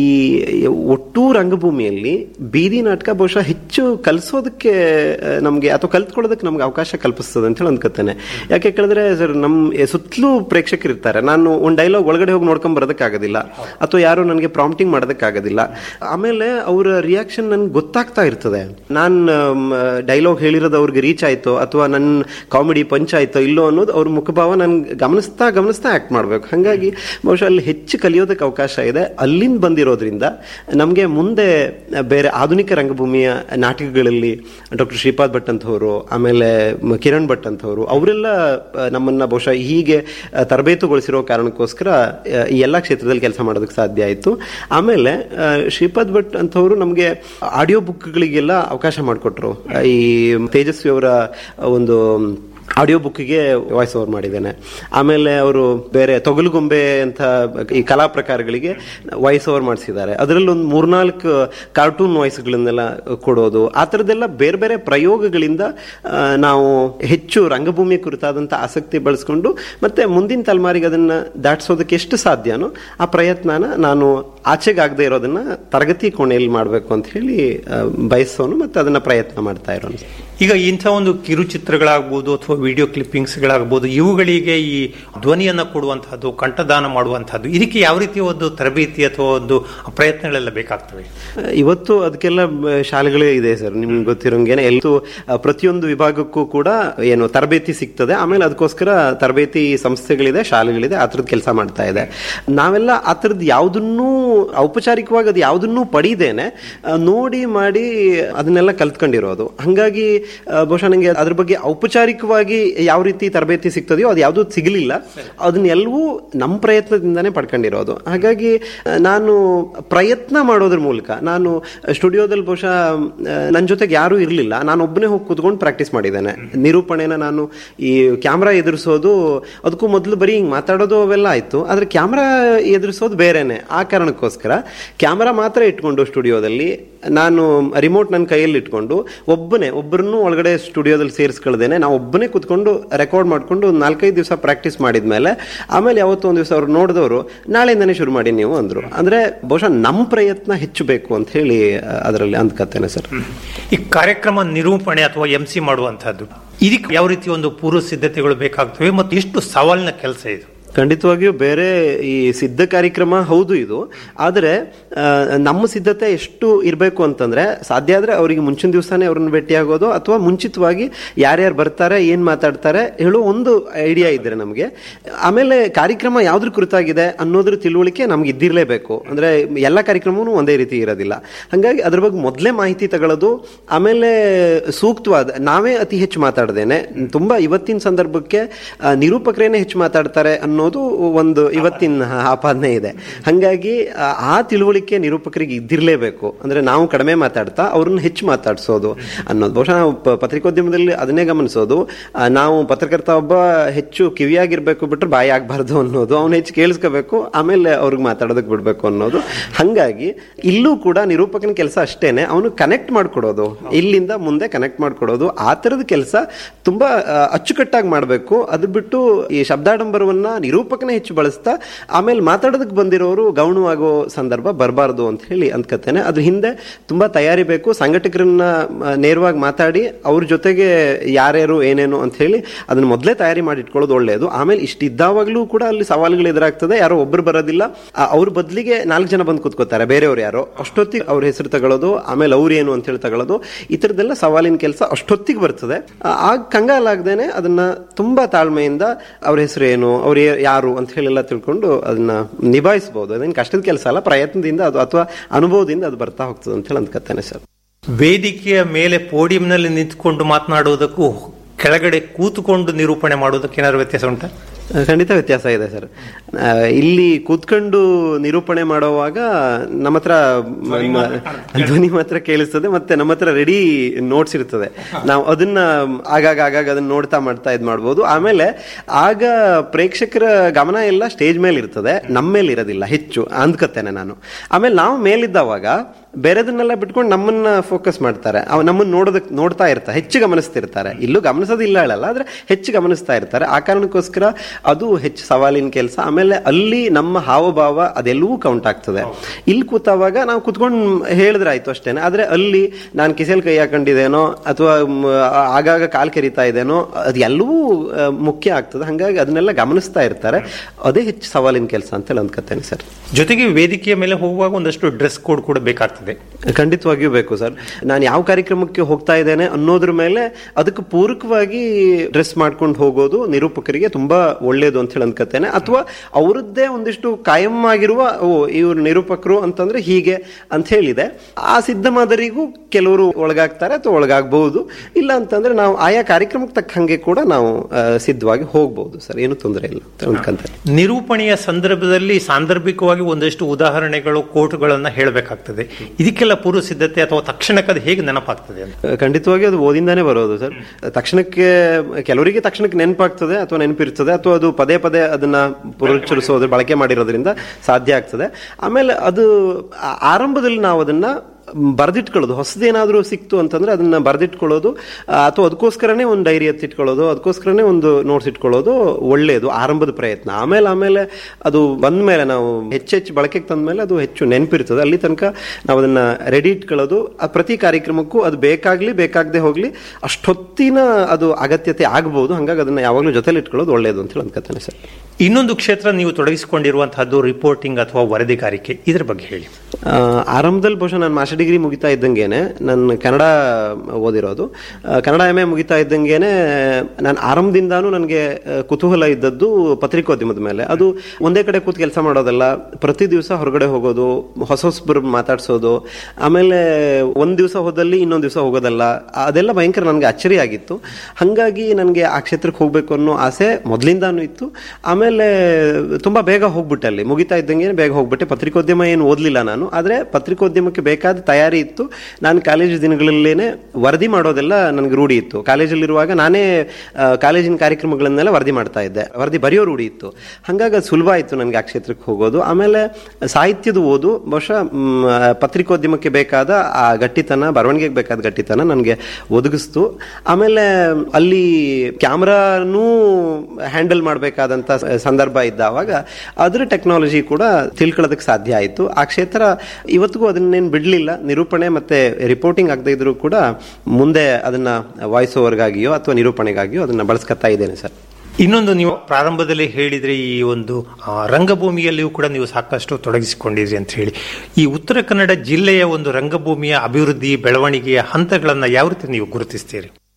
ಒಟ್ಟು ರಂಗಭೂಮಿಯಲ್ಲಿ ಬೀದಿ ನಾಟಕ ಬಹುಶಃ ಹೆಚ್ಚು ಕಲಿಸೋದಕ್ಕೆ ನಮಗೆ ಅಥವಾ ಕಲ್ತ್ಕೊಳ್ಳೋದಕ್ಕೆ ನಮ್ಗೆ ಅವಕಾಶ ಕಲ್ಪಿಸ್ತದೆ ಅಂತ ಹೇಳಿ ಅಂದ್ಕೊತೇನೆ ಯಾಕೆ ಕೇಳಿದ್ರೆ ಸರ್ ನಮ್ಮ ಸುತ್ತಲೂ ಪ್ರೇಕ್ಷಕರು ಇರ್ತಾರೆ ನಾನು ಒಂದು ಡೈಲಾಗ್ ಒಳಗಡೆ ಹೋಗಿ ನೋಡ್ಕೊಂಡ್ ಬರೋದಕ್ಕಾಗೋದಿಲ್ಲ ಅಥವಾ ಯಾರು ನನಗೆ ಪ್ರಾಂಪ್ಟಿಂಗ್ ಮಾಡೋದಕ್ಕಾಗೋದಿಲ್ಲ ಆಮೇಲೆ ಅವರ ರಿಯಾಕ್ಷನ್ ನನ್ಗೆ ಗೊತ್ತಾಗ್ತಾ ಇರ್ತದೆ ನಾನು ಡೈಲಾಗ್ ಹೇಳಿರೋದು ಅವ್ರಿಗೆ ರೀಚ್ ಆಯ್ತೋ ಅಥವಾ ನನ್ನ ಕಾಮಿಡಿ ಪಂಚ್ ಆಯ್ತೋ ಇಲ್ಲೋ ಅನ್ನೋದು ಅವ್ರ ಮುಖಭಾವ ನನ್ ಗಮನಿಸ್ತಾ ಗಮನಿಸ್ತಾ ಆಕ್ಟ್ ಮಾಡ್ಬೇಕು ಹಾಗಾಗಿ ಬಹುಶಃ ಅಲ್ಲಿ ಹೆಚ್ಚು ಕಲಿಯೋದಕ್ಕೆ ಅವಕಾಶ ಇದೆ ಅಲ್ಲಿಂದ ಬಂದಿರೋದ್ರಿಂದ ನಮಗೆ ಮುಂದೆ ಬೇರೆ ಆಧುನಿಕ ರಂಗಭೂಮಿಯ ನಾಟಕಗಳಲ್ಲಿ ಡಾಕ್ಟರ್ ಶ್ರೀಪಾದ್ ಭಟ್ ಅಂತವರು ಆಮೇಲೆ ಮ- ಕಿರಣ್ ಭಟ್ ಅಂತವರು ಅವರೆಲ್ಲ ಆ, ನಮ್ಮನ್ನ ಬಹುಶಃ ಹೀಗೆ ಆ, ತರಬೇತುಗೊಳಿಸಿರೋ ಕಾರಣಕ್ಕೋಸ್ಕರ ಆ, ಈ ಎಲ್ಲ ಕ್ಷೇತ್ರದಲ್ಲಿ ಕೆಲಸ ಮಾಡೋದಕ್ಕೆ ಸಾಧ್ಯ ಆಯಿತು ಆಮೇಲೆ ಆ, ಶ್ರೀಪಾದ್ ಭಟ್ ಅಂತವರು ನಮಗೆ ಆಡಿಯೋ ಬುಕ್ಗಳಿಗೆಲ್ಲ ಅವಕಾಶ ಮಾಡಿಕೊಟ್ರು ಈ ತೇಜಸ್ವಿ ಅವರ ಒಂದು ಆಡಿಯೋ ಬುಕ್ಗೆ ವಾಯ್ಸ್ ಓವರ್ ಮಾಡಿದ್ದೇನೆ ಆಮೇಲೆ ಅವರು ಬೇರೆ ತೊಗಲುಗೊಂಬೆ ಅಂತ ಈ ಕಲಾ ಪ್ರಕಾರಗಳಿಗೆ ವಾಯ್ಸ್ ಓವರ್ ಮಾಡಿಸಿದ್ದಾರೆ ಅದರಲ್ಲಿ ಒಂದು ಮೂರ್ನಾಲ್ಕು ಕಾರ್ಟೂನ್ ವಾಯ್ಸ್ಗಳನ್ನೆಲ್ಲ ಕೊಡೋದು ಆ ಥರದ್ದೆಲ್ಲ ಬೇರೆ ಬೇರೆ ಪ್ರಯೋಗಗಳಿಂದ ಆ, ನಾವು ಹೆಚ್ಚು ರಂಗಭೂಮಿ ಕುರಿತಾದಂಥ ಆಸಕ್ತಿ ಬೆಳೆಸ್ಕೊಂಡು ಮತ್ತೆ ಮುಂದಿನ ತಲೆಮಾರಿಗೆ ಅದನ್ನ ದಾಟಿಸೋದಕ್ಕೆ ಎಷ್ಟು ಸಾಧ್ಯನೋ ಆ ಪ್ರಯತ್ನನ ನಾನು ಆಚೆಗಾಗದೇ ಇರೋದನ್ನ ತರಗತಿ ಕೋಣೆಯಲ್ಲಿ ಮಾಡಬೇಕು ಅಂತ ಹೇಳಿ ಆ, ಬಯಸೋನು ಮತ್ತೆ ಅದನ್ನ ಪ್ರಯತ್ನ ಮಾಡ್ತಾ ಇರೋನು ಈಗ ಇಂಥ ಒಂದು ಕಿರುಚಿತ್ರಗಳಾಗ್ಬೋದು ಅಥವಾ ವಿಡಿಯೋ ಕ್ಲಿಪ್ಪಿಂಗ್ಸ್ಗಳಾಗ್ಬೋದು ಇವುಗಳಿಗೆ ಈ ಧ್ವನಿಯನ್ನ ಕೊಡುವಂತಹದ್ದು ಕಂಠದಾನ ಮಾಡುವಂತಹದ್ದು ಇದಕ್ಕೆ ಯಾವ ರೀತಿಯ ಒಂದು ತರಬೇತಿ ಅಥವಾ ಒಂದು ಪ್ರಯತ್ನಗಳೆಲ್ಲ ಬೇಕಾಗ್ತವೆ ಇವತ್ತು ಅದಕ್ಕೆಲ್ಲ ಬ- ಶಾಲೆಗಳೇ ಇದೆ ಸರ್ ನಿಮ್ಗೆ ಗೊತ್ತಿರೋಂಗೇನೆ ಎಲ್ಲೂ ಆ, ಪ್ರತಿಯೊಂದು ವಿಭಾಗಕ್ಕೂ ಕೂಡ ಏನು ತರಬೇತಿ ಸಿಗ್ತದೆ ಆಮೇಲೆ ಅದಕ್ಕೋಸ್ಕರ ತರಬೇತಿ ಸಂಸ್ಥೆಗಳಿದೆ ಶಾಲೆಗಳಿದೆ ಆ ಥರದ್ದು ಕೆಲಸ ಮಾಡ್ತಾ ಇದೆ ನಾವೆಲ್ಲ ಆ ಥರದ್ದು ಯಾವುದನ್ನೂ ಔಪಚಾರಿಕವಾಗಿ ಅದು ಯಾವುದನ್ನೂ ಪಡೀದೇನೆ ಆ, ನೋಡಿ ಮಾಡಿ ಅದನ್ನೆಲ್ಲ ಕಲ್ತ್ಕೊಂಡಿರೋದು ಹಂಗಾಗಿ ಆ, ಬಹುಶಃ ನನಗೆ ಅದ್ರ ಬಗ್ಗೆ ಔಪಚಾರಿಕವಾಗಿ ಯಾವ ರೀತಿ ತರಬೇತಿ ಸಿಗ್ತದೆಯೋ ಅದು ಯಾವುದೂ ಸಿಗಲಿಲ್ಲ ಅದನ್ನೆಲ್ಲವೂ ನಮ್ಮ ಪ್ರಯತ್ನದಿಂದಾನೇ ಪಡ್ಕೊಂಡಿರೋದು ಹಾಗಾಗಿ ಆ, ನಾನು ಪ್ರಯತ್ನ ಮಾಡೋದ್ರ ಮೂಲಕ ನಾನು ಸ್ಟುಡಿಯೋದಲ್ಲಿ ಬಹುಶಃ ನನ್ನ ಜೊತೆಗೆ ಯಾರೂ ಇರಲಿಲ್ಲ ನಾನು ಒಬ್ಬನೇ ಹೋಗಿ ಕೂತ್ಕೊಂಡು ಪ್ರಾಕ್ಟೀಸ್ ಮಾಡಿದ್ದೇನೆ ನಿರೂಪಣೆನ ನಾನು ಈ ಕ್ಯಾಮ್ರಾ ಎದುರಿಸೋದು ಅದಕ್ಕೂ ಮೊದಲು ಬರೀ ಹಿಂಗೆ ಮಾತಾಡೋದು ಅವೆಲ್ಲ ಆಯ್ತು ಆದ್ರೆ ಕ್ಯಾಮ್ರಾ ಎದುರಿಸೋದು ಬೇರೆನೆ ಆ ಕಾರಣಕ್ಕೋಸ್ಕರ ಕ್ಯಾಮ್ರಾ ಮಾತ್ರ ಇಟ್ಕೊಂಡು ಸ್ಟುಡಿಯೋದಲ್ಲಿ ನಾನು ರಿಮೋಟ್ ನನ್ನ ಕೈಯಲ್ಲಿ ಇಟ್ಕೊಂಡು ಒಬ್ಬನೇ ಒಬ್ಬರನ್ನು ಒಳಗಡೆ ಸ್ಟುಡಿಯೋದಲ್ಲಿ ಸೇರಿಸ್ಕೊಳ್ದೇನೆ ನಾವು ಒಬ್ಬನೇ ಕುತ್ಕೊಂಡು ರೆಕಾರ್ಡ್ ಮಾಡ್ಕೊಂಡು ಒಂದು ನಾಲ್ಕೈದು ದಿವಸ ಪ್ರಾಕ್ಟೀಸ್ ಮಾಡಿದ್ಮೇಲೆ ಆಮೇಲೆ ಯಾವತ್ತೋ ಒಂದು ದಿವಸ ಅವ್ರು ನೋಡಿದವರು ನಾಳೆಯಿಂದನೇ ಶುರು ಮಾಡಿ ನೀವು ಅಂದ್ರು ಅಂದ್ರೆ ಬಹುಶಃ ನಮ್ಮ ಪ್ರಯತ್ನ ಹೆಚ್ಚು ಬೇಕು ಅಂತ ಹೇಳಿ ಅದರಲ್ಲಿ ಅಂದ್ಕತ್ತೇನೆ ಸರ್ ಈ ಕಾರ್ಯಕ್ರಮ ನಿರೂಪಣೆ ಅಥವಾ ಎಂ ಸಿ ಮಾಡುವಂತಹದ್ದು ಇದಕ್ಕೆ ಯಾವ ರೀತಿ ಒಂದು ಪೂರ್ವ ಸಿದ್ಧತೆಗಳು ಬೇಕಾಗ್ತವೆ ಮತ್ತು ಎಷ್ಟು ಸವಾಲಿನ ಕೆಲಸ ಇದು ಖಂಡಿತವಾಗಿಯೂ ಬೇರೆ ಈ ಸಿದ್ಧ ಕಾರ್ಯಕ್ರಮ ಹೌದು ಇದು ಆದರೆ ಆ, ನಮ್ಮ ಸಿದ್ಧತೆ ಎಷ್ಟು ಇರಬೇಕು ಅಂತಂದ್ರೆ ಸಾಧ್ಯ ಆದ್ರೆ ಅವರಿಗೆ ಮುಂಚಿನ ದಿವಸನೇ ಅವ್ರನ್ನ ಭೇಟಿಯಾಗೋದು ಅಥವಾ ಮುಂಚಿತವಾಗಿ ಯಾರ್ಯಾರು ಬರ್ತಾರೆ ಏನ್ ಮಾತಾಡ್ತಾರೆ ಹೇಳೋ ಒಂದು ಐಡಿಯಾ ಇದ್ರೆ ನಮಗೆ ಆಮೇಲೆ ಕಾರ್ಯಕ್ರಮ ಯಾವ್ದ್ರ ಕುರಿತಾಗಿದೆ ಅನ್ನೋದ್ರ ತಿಳುವಳಿಕೆ ನಮ್ಗೆ ಇದ್ದಿರಲೇಬೇಕು ಅಂದ್ರೆ ಎಲ್ಲ ಕಾರ್ಯಕ್ರಮವೂ ಒಂದೇ ರೀತಿ ಇರೋದಿಲ್ಲ ಹಂಗಾಗಿ ಅದ್ರ ಬಗ್ಗೆ ಮೊದಲೇ ಮಾಹಿತಿ ತಗೊಳ್ಳೋದು ಆಮೇಲೆ ಸೂಕ್ತವಾದ ನಾವೇ ಅತಿ ಹೆಚ್ಚು ಮಾತಾಡ್ದೇನೆ ತುಂಬಾ ಇವತ್ತಿನ ಸಂದರ್ಭಕ್ಕೆ ಆ, ನಿರೂಪಕರೇನೆ ಹೆಚ್ಚು ಮಾತಾಡ್ತಾರೆ ಅನ್ನೋ ಅನ್ನೋದು ಒಂದು ಇವತ್ತಿನ ಆಪಾದನೆ ಇದೆ ಹಂಗಾಗಿ ಆ- ಆ ತಿಳುವಳಿಕೆ ನಿರೂಪಕರಿಗೆ ಇದ್ದಿರಲೇಬೇಕು ಅಂದ್ರೆ ನಾವು ಕಡಿಮೆ ಮಾತಾಡ್ತಾ ಅವ್ರನ್ನ ಹೆಚ್ಚು ಮಾತಾಡಿಸೋದು ಅನ್ನೋದು ಬಹುಶಃ ನಾವು ಪ- ಪತ್ರಿಕೋದ್ಯಮದಲ್ಲಿ ಅದನ್ನೇ ಗಮನಿಸೋದು ಆ, ನಾವು ಪತ್ರಕರ್ತ ಒಬ್ಬ ಹೆಚ್ಚು ಕಿವಿಯಾಗಿರ್ಬೇಕು ಬಿಟ್ರೆ ಬಾಯಿ ಆಗ್ಬಾರ್ದು ಅನ್ನೋದು ಅವ್ನು ಹೆಚ್ಚು ಕೇಳಿಸ್ಕೋಬೇಕು ಆಮೇಲೆ ಅವ್ರಿಗೆ ಮಾತಾಡೋದಕ್ಕೆ ಬಿಡ್ಬೇಕು ಅನ್ನೋದು ಹಂಗಾಗಿ ಇಲ್ಲೂ ಕೂಡ ನಿರೂಪಕನ ಕೆಲಸ ಅಷ್ಟೇನೆ ಅವನು ಕನೆಕ್ಟ್ ಮಾಡ್ಕೊಡೋದು ಇಲ್ಲಿಂದ ಮುಂದೆ ಕನೆಕ್ಟ್ ಮಾಡ್ಕೊಡೋದು ಆ ಥರದ ಕೆಲಸ ತುಂಬಾ ಆ, ಅಚ್ಚುಕಟ್ಟಾಗಿ ಮಾಡಬೇಕು ಅದು ಬಿಟ್ಟು ಈ ಶಬ್ದಾಡಂಬರವನ್ನ ನಿರೂಪಕನೇ ಹೆಚ್ಚು ಬಳಸ್ತಾ ಆಮೇಲೆ ಮಾತಾಡೋದಕ್ಕೆ ಬಂದಿರೋರು ಗೌಣವಾಗೋ ಸಂದರ್ಭ ಬರಬಾರ್ದು ಅಂತ ಹೇಳಿ ಅಂದ್ಕತ್ತೇನೆ ಅದ್ರ ಹಿಂದೆ ತುಂಬಾ ತಯಾರಿ ಬೇಕು ಸಂಘಟಕರನ್ನ ಆ, ನೇರವಾಗಿ ಮಾತಾಡಿ ಅವ್ರ ಜೊತೆಗೆ ಯಾರ್ಯಾರು ಏನೇನು ಅಂತ ಹೇಳಿ ಅದನ್ನ ಮೊದಲೇ ತಯಾರಿ ಮಾಡಿ ಇಟ್ಕೊಳ್ಳೋದು ಒಳ್ಳೆಯದು ಆಮೇಲೆ ಇಷ್ಟು ಇದ್ದಾವಾಗಲೂ ಕೂಡ ಅಲ್ಲಿ ಸವಾಲುಗಳು ಎದುರಾಗ್ತದೆ ಯಾರೋ ಒಬ್ರು ಬರೋದಿಲ್ಲ ಆ, ಅವ್ರ ಬದಲಿಗೆ ನಾಲ್ಕು ಜನ ಬಂದು ಕೂತ್ಕೋತಾರೆ ಬೇರೆಯವ್ರು ಯಾರೋ ಅಷ್ಟೊತ್ತಿಗೆ ಅವ್ರ ಹೆಸರು ತಗೊಳ್ಳೋದು ಆಮೇಲೆ ಅವ್ರು ಏನು ಅಂತ ಹೇಳಿ ತಗೊಳ್ಳೋದು ಈ ಥರದ್ದೆಲ್ಲ ಸವಾಲಿನ ಕೆಲಸ ಅಷ್ಟೊತ್ತಿಗೆ ಬರ್ತದೆ ಆ, ಆಗ ಕಂಗಾಲಾಗ್ದೇನೆ ಅದನ್ನ ತುಂಬಾ ತಾಳ್ಮೆಯಿಂದ ಅವ್ರ ಹೆಸರು ಏನು ಅವ್ರು ಯಾ- ಯಾರು ಅಂತ ಹೇಳೆಲ್ಲ ತಿಳ್ಕೊಂಡು ಅದನ್ನ ನಿಭಾಯಿಸಬಹುದು ಅದೇನು ಕಷ್ಟದ ಕೆಲಸ ಅಲ್ಲ ಪ್ರಯತ್ನದಿಂದ ಅದು ಅಥವಾ ಅನುಭವದಿಂದ ಅದು ಬರ್ತಾ ಹೋಗ್ತದೆ ಅಂತ ಹೇಳಿ ಅಂದ್ಕತ್ತೇನೆ ಸರ್ ವೇದಿಕೆಯ ಮೇಲೆ ಪೋಡಿಯಂನಲ್ಲಿ ನಿಂತ್ಕೊಂಡು ಮಾತನಾಡುವುದಕ್ಕೂ ಕೆಳಗಡೆ ಕೂತುಕೊಂಡು ನಿರೂಪಣೆ ಮಾಡುವುದಕ್ಕೆ ಏನಾದ್ರು ವ್ಯತ್ಯಾಸ ಉಂಟಾ ಖಂಡಿತ ವ್ಯತ್ಯಾಸ ಇದೆ ಸರ್ ಆ, ಇಲ್ಲಿ ಕೂತ್ಕೊಂಡು ನಿರೂಪಣೆ ಮಾಡುವಾಗ ನಮ್ಮ ಹತ್ರ ಮ- ಧ್ವನಿ ಮಾತ್ರ ಕೇಳಿಸ್ತದೆ ಮತ್ತೆ ನಮ್ಮ ಹತ್ರ ರೆಡಿ ನೋಟ್ಸ್ ಇರ್ತದೆ ನಾವು ಅದನ್ನ ಆಗಾಗ ಆಗಾಗ ಅದನ್ನ ನೋಡ್ತಾ ಮಾಡ್ತಾ ಇದ್ ಮಾಡ್ಬೋದು ಆಮೇಲೆ ಆಗ ಪ್ರೇಕ್ಷಕರ ಗಮನ ಎಲ್ಲ ಸ್ಟೇಜ್ ಮೇಲೆ ಇರ್ತದೆ ನಮ್ಮ ಮೇಲೆ ಇರೋದಿಲ್ಲ ಹೆಚ್ಚು ಅಂದ್ಕತ್ತೇನೆ ನಾನು ಆಮೇಲೆ ನಾವು ಮೇಲಿದ್ದವಾಗ ಬೇರೆದನ್ನೆಲ್ಲ ಬಿಟ್ಕೊಂಡು ನಮ್ಮನ್ನ ಫೋಕಸ್ ಮಾಡ್ತಾರೆ ಅವ್ ನಮ್ಮನ್ನ ನೋಡೋದಕ್ ನೋಡ್ತಾ ಇರ್ತಾರೆ ಹೆಚ್ಚು ಗಮನಿಸ್ತಿರ್ತಾರೆ ಇಲ್ಲೂ ಗಮನಿಸೋದಿಲ್ಲ ಹೇಳಲ್ಲ ಆದ್ರೆ ಹೆಚ್ಚು ಗಮನಿಸ್ತಾ ಇರ್ತಾರೆ ಆ ಕಾರಣಕ್ಕೋಸ್ಕರ ಅದು ಹೆಚ್ಚು ಸವಾಲಿನ ಕೆಲಸ ಆಮೇಲೆ ಅಲ್ಲಿ ನಮ್ಮ ಹಾವಭಾವ ಅದೆಲ್ಲವೂ ಕೌಂಟ್ ಆಗ್ತದೆ ಇಲ್ಲಿ ಕೂತಾವಾಗ ನಾವು ಕುತ್ಕೊಂಡು ಹೇಳಿದ್ರೆ ಆಯ್ತು ಅಷ್ಟೇನೆ ಆದ್ರೆ ಅಲ್ಲಿ ನಾನು ಕಿಸೆಲ್ ಕೈ ಹಾಕೊಂಡಿದ್ದೇನೋ ಅಥವಾ ಮ್, ಆಗಾಗ ಕಾಲ್ ಕೆರಿತಾ ಇದ್ದೇನೋ ಅದೆಲ್ಲವೂ ಆ, ಮುಖ್ಯ ಆಗ್ತದೆ ಹಂಗಾಗಿ ಅದನ್ನೆಲ್ಲ ಗಮನಿಸ್ತಾ ಇರ್ತಾರೆ ಅದೇ ಹೆಚ್ಚು ಸವಾಲಿನ ಕೆಲಸ ಅಂತ ಹೇಳಿ ಅಂದ್ಕತ್ತೇನೆ ಸರ್ ಜೊತೆಗೆ ವೇದಿಕೆಯ ಮೇಲೆ ಹೋಗುವಾಗ ಒಂದಷ್ಟು ಡ್ರೆಸ್ ಕೋಡ್ ಕೂಡ ಬೇಕಾಗ್ತದೆ ಖಂಡಿತವಾಗಿಯೂ ಬೇಕು ಸರ್ ನಾನು ಯಾವ ಕಾರ್ಯಕ್ರಮಕ್ಕೆ ಹೋಗ್ತಾ ಇದ್ದೇನೆ ಅನ್ನೋದ್ರ ಮೇಲೆ ಅದಕ್ಕೆ ಪೂರಕವಾಗಿ ಡ್ರೆಸ್ ಮಾಡ್ಕೊಂಡು ಹೋಗೋದು ನಿರೂಪಕರಿಗೆ ತುಂಬಾ ಒಳ್ಳೇದು ಅಂತ ಹೇಳಿ ಅನ್ಕತ್ತೇನೆ ಅಥವಾ ಅವರದ್ದೇ ಒಂದಿಷ್ಟು ಕಾಯಂ ಆಗಿರುವ ಓ ಇವ್ರು ನಿರೂಪಕರು ಅಂತಂದ್ರೆ ಹೀಗೆ ಅಂತ ಹೇಳಿದೆ ಆ ಸಿದ್ಧ ಮಾದರಿಗೂ ಕೆಲವರು ಒಳಗಾಗ್ತಾರೆ ಅಥವಾ ಒಳಗಾಗಬಹುದು ಇಲ್ಲ ಅಂತಂದ್ರೆ ನಾವು ಆಯಾ ಕಾರ್ಯಕ್ರಮಕ್ಕೆ ತಕ್ಕ ಹಂಗೆ ಕೂಡ ನಾವು ಆ, ಸಿದ್ಧವಾಗಿ ಹೋಗ್ಬಹುದು ಸರ್ ಏನು ತೊಂದರೆ ಇಲ್ಲ ಅಂತ ಅನ್ಕಂತೇನೆ ನಿರೂಪಣೆಯ ಸಂದರ್ಭದಲ್ಲಿ ಸಾಂದರ್ಭಿಕವಾಗಿ ಒಂದಷ್ಟು ಉದಾಹರಣೆಗಳು ಕೋಟುಗಳನ್ನ ಹೇಳಬೇಕಾಗ್ತದೆ ಇದಕ್ಕೆಲ್ಲ ಪೂರ್ವ ಸಿದ್ಧತೆ ಅಥವಾ ತಕ್ಷಣಕ್ಕೆ ಅದು ಹೇಗೆ ನೆನಪಾಗ್ತದೆ ಅಂತ ಖಂಡಿತವಾಗಿ ಅದು ಓದಿಂದಾನೇ ಬರೋದು ಸರ್ ತಕ್ಷಣಕ್ಕೆ ಕೆಲವರಿಗೆ ತಕ್ಷಣಕ್ಕೆ ನೆನಪಾಗ್ತದೆ ಅಥವಾ ನೆನಪಿರ್ತದೆ ಅಥವಾ ಅದು ಪದೇ ಪದೇ ಅದನ್ನ ಪುನರುಚ್ಚರಿಸೋದು ಬಳಕೆ ಮಾಡಿರೋದ್ರಿಂದ ಸಾಧ್ಯ ಆಗ್ತದೆ ಆಮೇಲೆ ಅದು ಆ- ಆರಂಭದಲ್ಲಿ ನಾವು ಅದನ್ನ ಬರೆದಿಟ್ಕೊಳ್ಳೋದು ಹೊಸದೇನಾದ್ರೂ ಸಿಕ್ತು ಅಂತಂದ್ರೆ ಅದನ್ನ ಬರೆದಿಟ್ಕೊಳ್ಳೋದು ಆ, ಅಥವಾ ಅದಕ್ಕೋಸ್ಕರನೇ ಒಂದು ಡೈರಿ ಎತ್ತಿಟ್ಕೊಳ್ಳೋದು ಅದಕ್ಕೋಸ್ಕರನೇ ಒಂದು ನೋಟ್ಸ್ ಇಟ್ಕೊಳ್ಳೋದು ಒಳ್ಳೆಯದು ಆರಂಭದ ಪ್ರಯತ್ನ ಆಮೇಲೆ ಆಮೇಲೆ ಅದು ಬಂದ್ಮೇಲೆ ನಾವು ಹೆಚ್ಚೆಚ್ಚು ಬಳಕೆಗೆ ತಂದ್ಮೇಲೆ ಅದು ಹೆಚ್ಚು ನೆನಪಿರ್ತದೆ ಅಲ್ಲಿ ತನಕ ನಾವು ಅದನ್ನ ರೆಡಿ ಇಟ್ಕೊಳ್ಳೋದು ಆ ಪ್ರತಿ ಕಾರ್ಯಕ್ರಮಕ್ಕೂ ಅದು ಬೇಕಾಗ್ಲಿ ಬೇಕಾಗದೆ ಹೋಗ್ಲಿ ಅಷ್ಟೊತ್ತಿನ ಅದು ಅಗತ್ಯತೆ ಆಗಬಹುದು ಹಂಗಾಗಿ ಅದನ್ನ ಯಾವಾಗಲೂ ಜೊತೆಲಿ ಇಟ್ಕೊಳ್ಳೋದು ಒಳ್ಳೆಯದು ಅಂತ ಹೇಳಿ ಅನ್ಕೋತೇನೆ ಸರ್ ಇನ್ನೊಂದು ಕ್ಷೇತ್ರ ನೀವು ತೊಡಗಿಸಿಕೊಂಡಿರುವಂತಹದ್ದು ರಿಪೋರ್ಟಿಂಗ್ ಅಥವಾ ವರದಿಗಾರಿಕೆ ಇದ್ರ ಬಗ್ಗೆ ಹೇಳಿ ಆ, ಆರಂಭದಲ್ಲಿ ಬಹುಶಃ ನಾನು ಮಾಸ್ಟರ್ ಡಿಗ್ರಿ ಮುಗಿತಾ ಇದ್ದಂಗೆನೆ ನಾನು ಕನ್ನಡ ಓದಿರೋದು ಆ, ಕನ್ನಡ ಎಮ್ ಎ ಮುಗಿತಾ ಇದ್ದಂಗೆನೆ ನಾನು ಆರಂಭದಿಂದಾನು ನನಗೆ ಆ, ಕುತೂಹಲ ಇದ್ದದ್ದು ಪತ್ರಿಕೋದ್ಯಮದ ಮೇಲೆ ಅದು ಒಂದೇ ಕಡೆ ಕೂತ್ ಕೆಲಸ ಮಾಡೋದಲ್ಲ ಪ್ರತಿ ದಿವಸ ಹೊರಗಡೆ ಹೋಗೋದು ಹೊಸ ಹೊಸಬರು ಮಾತಾಡ್ಸೋದು ಆಮೇಲೆ ಒಂದ್ ದಿವಸ ಹೋದಲ್ಲಿ ಇನ್ನೊಂದ್ ದಿವಸ ಹೋಗೋದಲ್ಲ ಅದೆಲ್ಲ ಭಯಂಕರ ನನಗೆ ಅಚ್ಚರಿ ಆಗಿತ್ತು ಹಂಗಾಗಿ ನನಗೆ ಆ ಕ್ಷೇತ್ರಕ್ಕೆ ಹೋಗ್ಬೇಕು ಅನ್ನೋ ಆಸೆ ಮೊದಲಿಂದಾನು ಇತ್ತು ಆಮೇಲೆ ತುಂಬಾ ಬೇಗ ಹೋಗ್ಬಿಟ್ಟೆ ಅಲ್ಲಿ ಮುಗಿತಾ ಇದ್ದಂಗೆ ಬೇಗ ಹೋಗ್ಬಿಟ್ಟೆ ಪತ್ರಿಕೋದ್ಯಮ ಏನು ಓದ್ಲಿಲ್ಲ ನಾನು ಆದ್ರೆ ಪತ್ರಿಕೋದ್ಯಮಕ್ಕೆ ಬೇಕಾದ ತಯಾರಿ ಇತ್ತು ನಾನು ಕಾಲೇಜು ದಿನಗಳಲ್ಲೇನೆ ವರದಿ ಮಾಡೋದೆಲ್ಲ ನನಗೆ ರೂಢಿ ಇತ್ತು ಕಾಲೇಜಲ್ಲಿರುವಾಗ ನಾನೇ ಆ, ಕಾಲೇಜಿನ ಕಾರ್ಯಕ್ರಮಗಳನ್ನೆಲ್ಲ ವರದಿ ಮಾಡ್ತಾ ಇದ್ದೆ ವರದಿ ಬರೆಯೋ ರೂಢಿ ಇತ್ತು ಹಂಗಾಗಿ ಅದು ಸುಲಭ ಆಯಿತು ನನಗೆ ಆ ಕ್ಷೇತ್ರಕ್ಕೆ ಹೋಗೋದು ಆಮೇಲೆ ಸಾಹಿತ್ಯದ ಓದು ಬಹುಶಃ ಮ್, ಪತ್ರಿಕೋದ್ಯಮಕ್ಕೆ ಬೇಕಾದ ಆ ಗಟ್ಟಿತನ ಬರವಣಿಗೆಗೆ ಬೇಕಾದ ಗಟ್ಟಿತನ ನನಗೆ ಒದಗಿಸ್ತು ಆಮೇಲೆ ಅಲ್ಲಿ ಕ್ಯಾಮ್ರಾನೂ ಹ್ಯಾಂಡಲ್ ಮಾಡಬೇಕಾದಂತ ಸಂದರ್ಭ ಇದ್ದಾವಾಗ ಅದ್ರ ಟೆಕ್ನಾಲಜಿ ಕೂಡ ತಿಳ್ಕೊಳ್ಳೋದಕ್ಕೆ ಸಾಧ್ಯ ಆಯಿತು ಆ ಕ್ಷೇತ್ರ ಇವತ್ತಿಗೂ ಅದನ್ನೇನು ಬಿಡಲಿಲ್ಲ ನಿರೂಪಣೆ ಮತ್ತೆ ರಿಪೋರ್ಟಿಂಗ್ ಆಗದೆ ಇದ್ರೂ ಕೂಡ ಮುಂದೆ ಅದನ್ನ ವಾಯ್ಸ್ ಓವರ್ಗಾಗಿಯೋ ಅಥವಾ ನಿರೂಪಣೆಗಾಗಿಯೋ ಅದನ್ನ ಬಳಸ್ಕೊತಾ ಇದ್ದೇನೆ ಸರ್ ಇನ್ನೊಂದು ನೀವು ಪ್ರಾರಂಭದಲ್ಲಿ ಹೇಳಿದ್ರೆ ಈ ಒಂದು ಆ, ರಂಗಭೂಮಿಯಲ್ಲಿಯೂ ಕೂಡ ನೀವು ಸಾಕಷ್ಟು ತೊಡಗಿಸಿಕೊಂಡಿದ್ರಿ ಅಂತ ಹೇಳಿ ಈ ಉತ್ತರ ಕನ್ನಡ ಜಿಲ್ಲೆಯ ಒಂದು ರಂಗಭೂಮಿಯ ಅಭಿವೃದ್ಧಿ ಬೆಳವಣಿಗೆಯ ಹಂತಗಳನ್ನ ಯಾವ ರೀತಿ ನೀವು ಗುರುತಿಸ್ತೀರಿ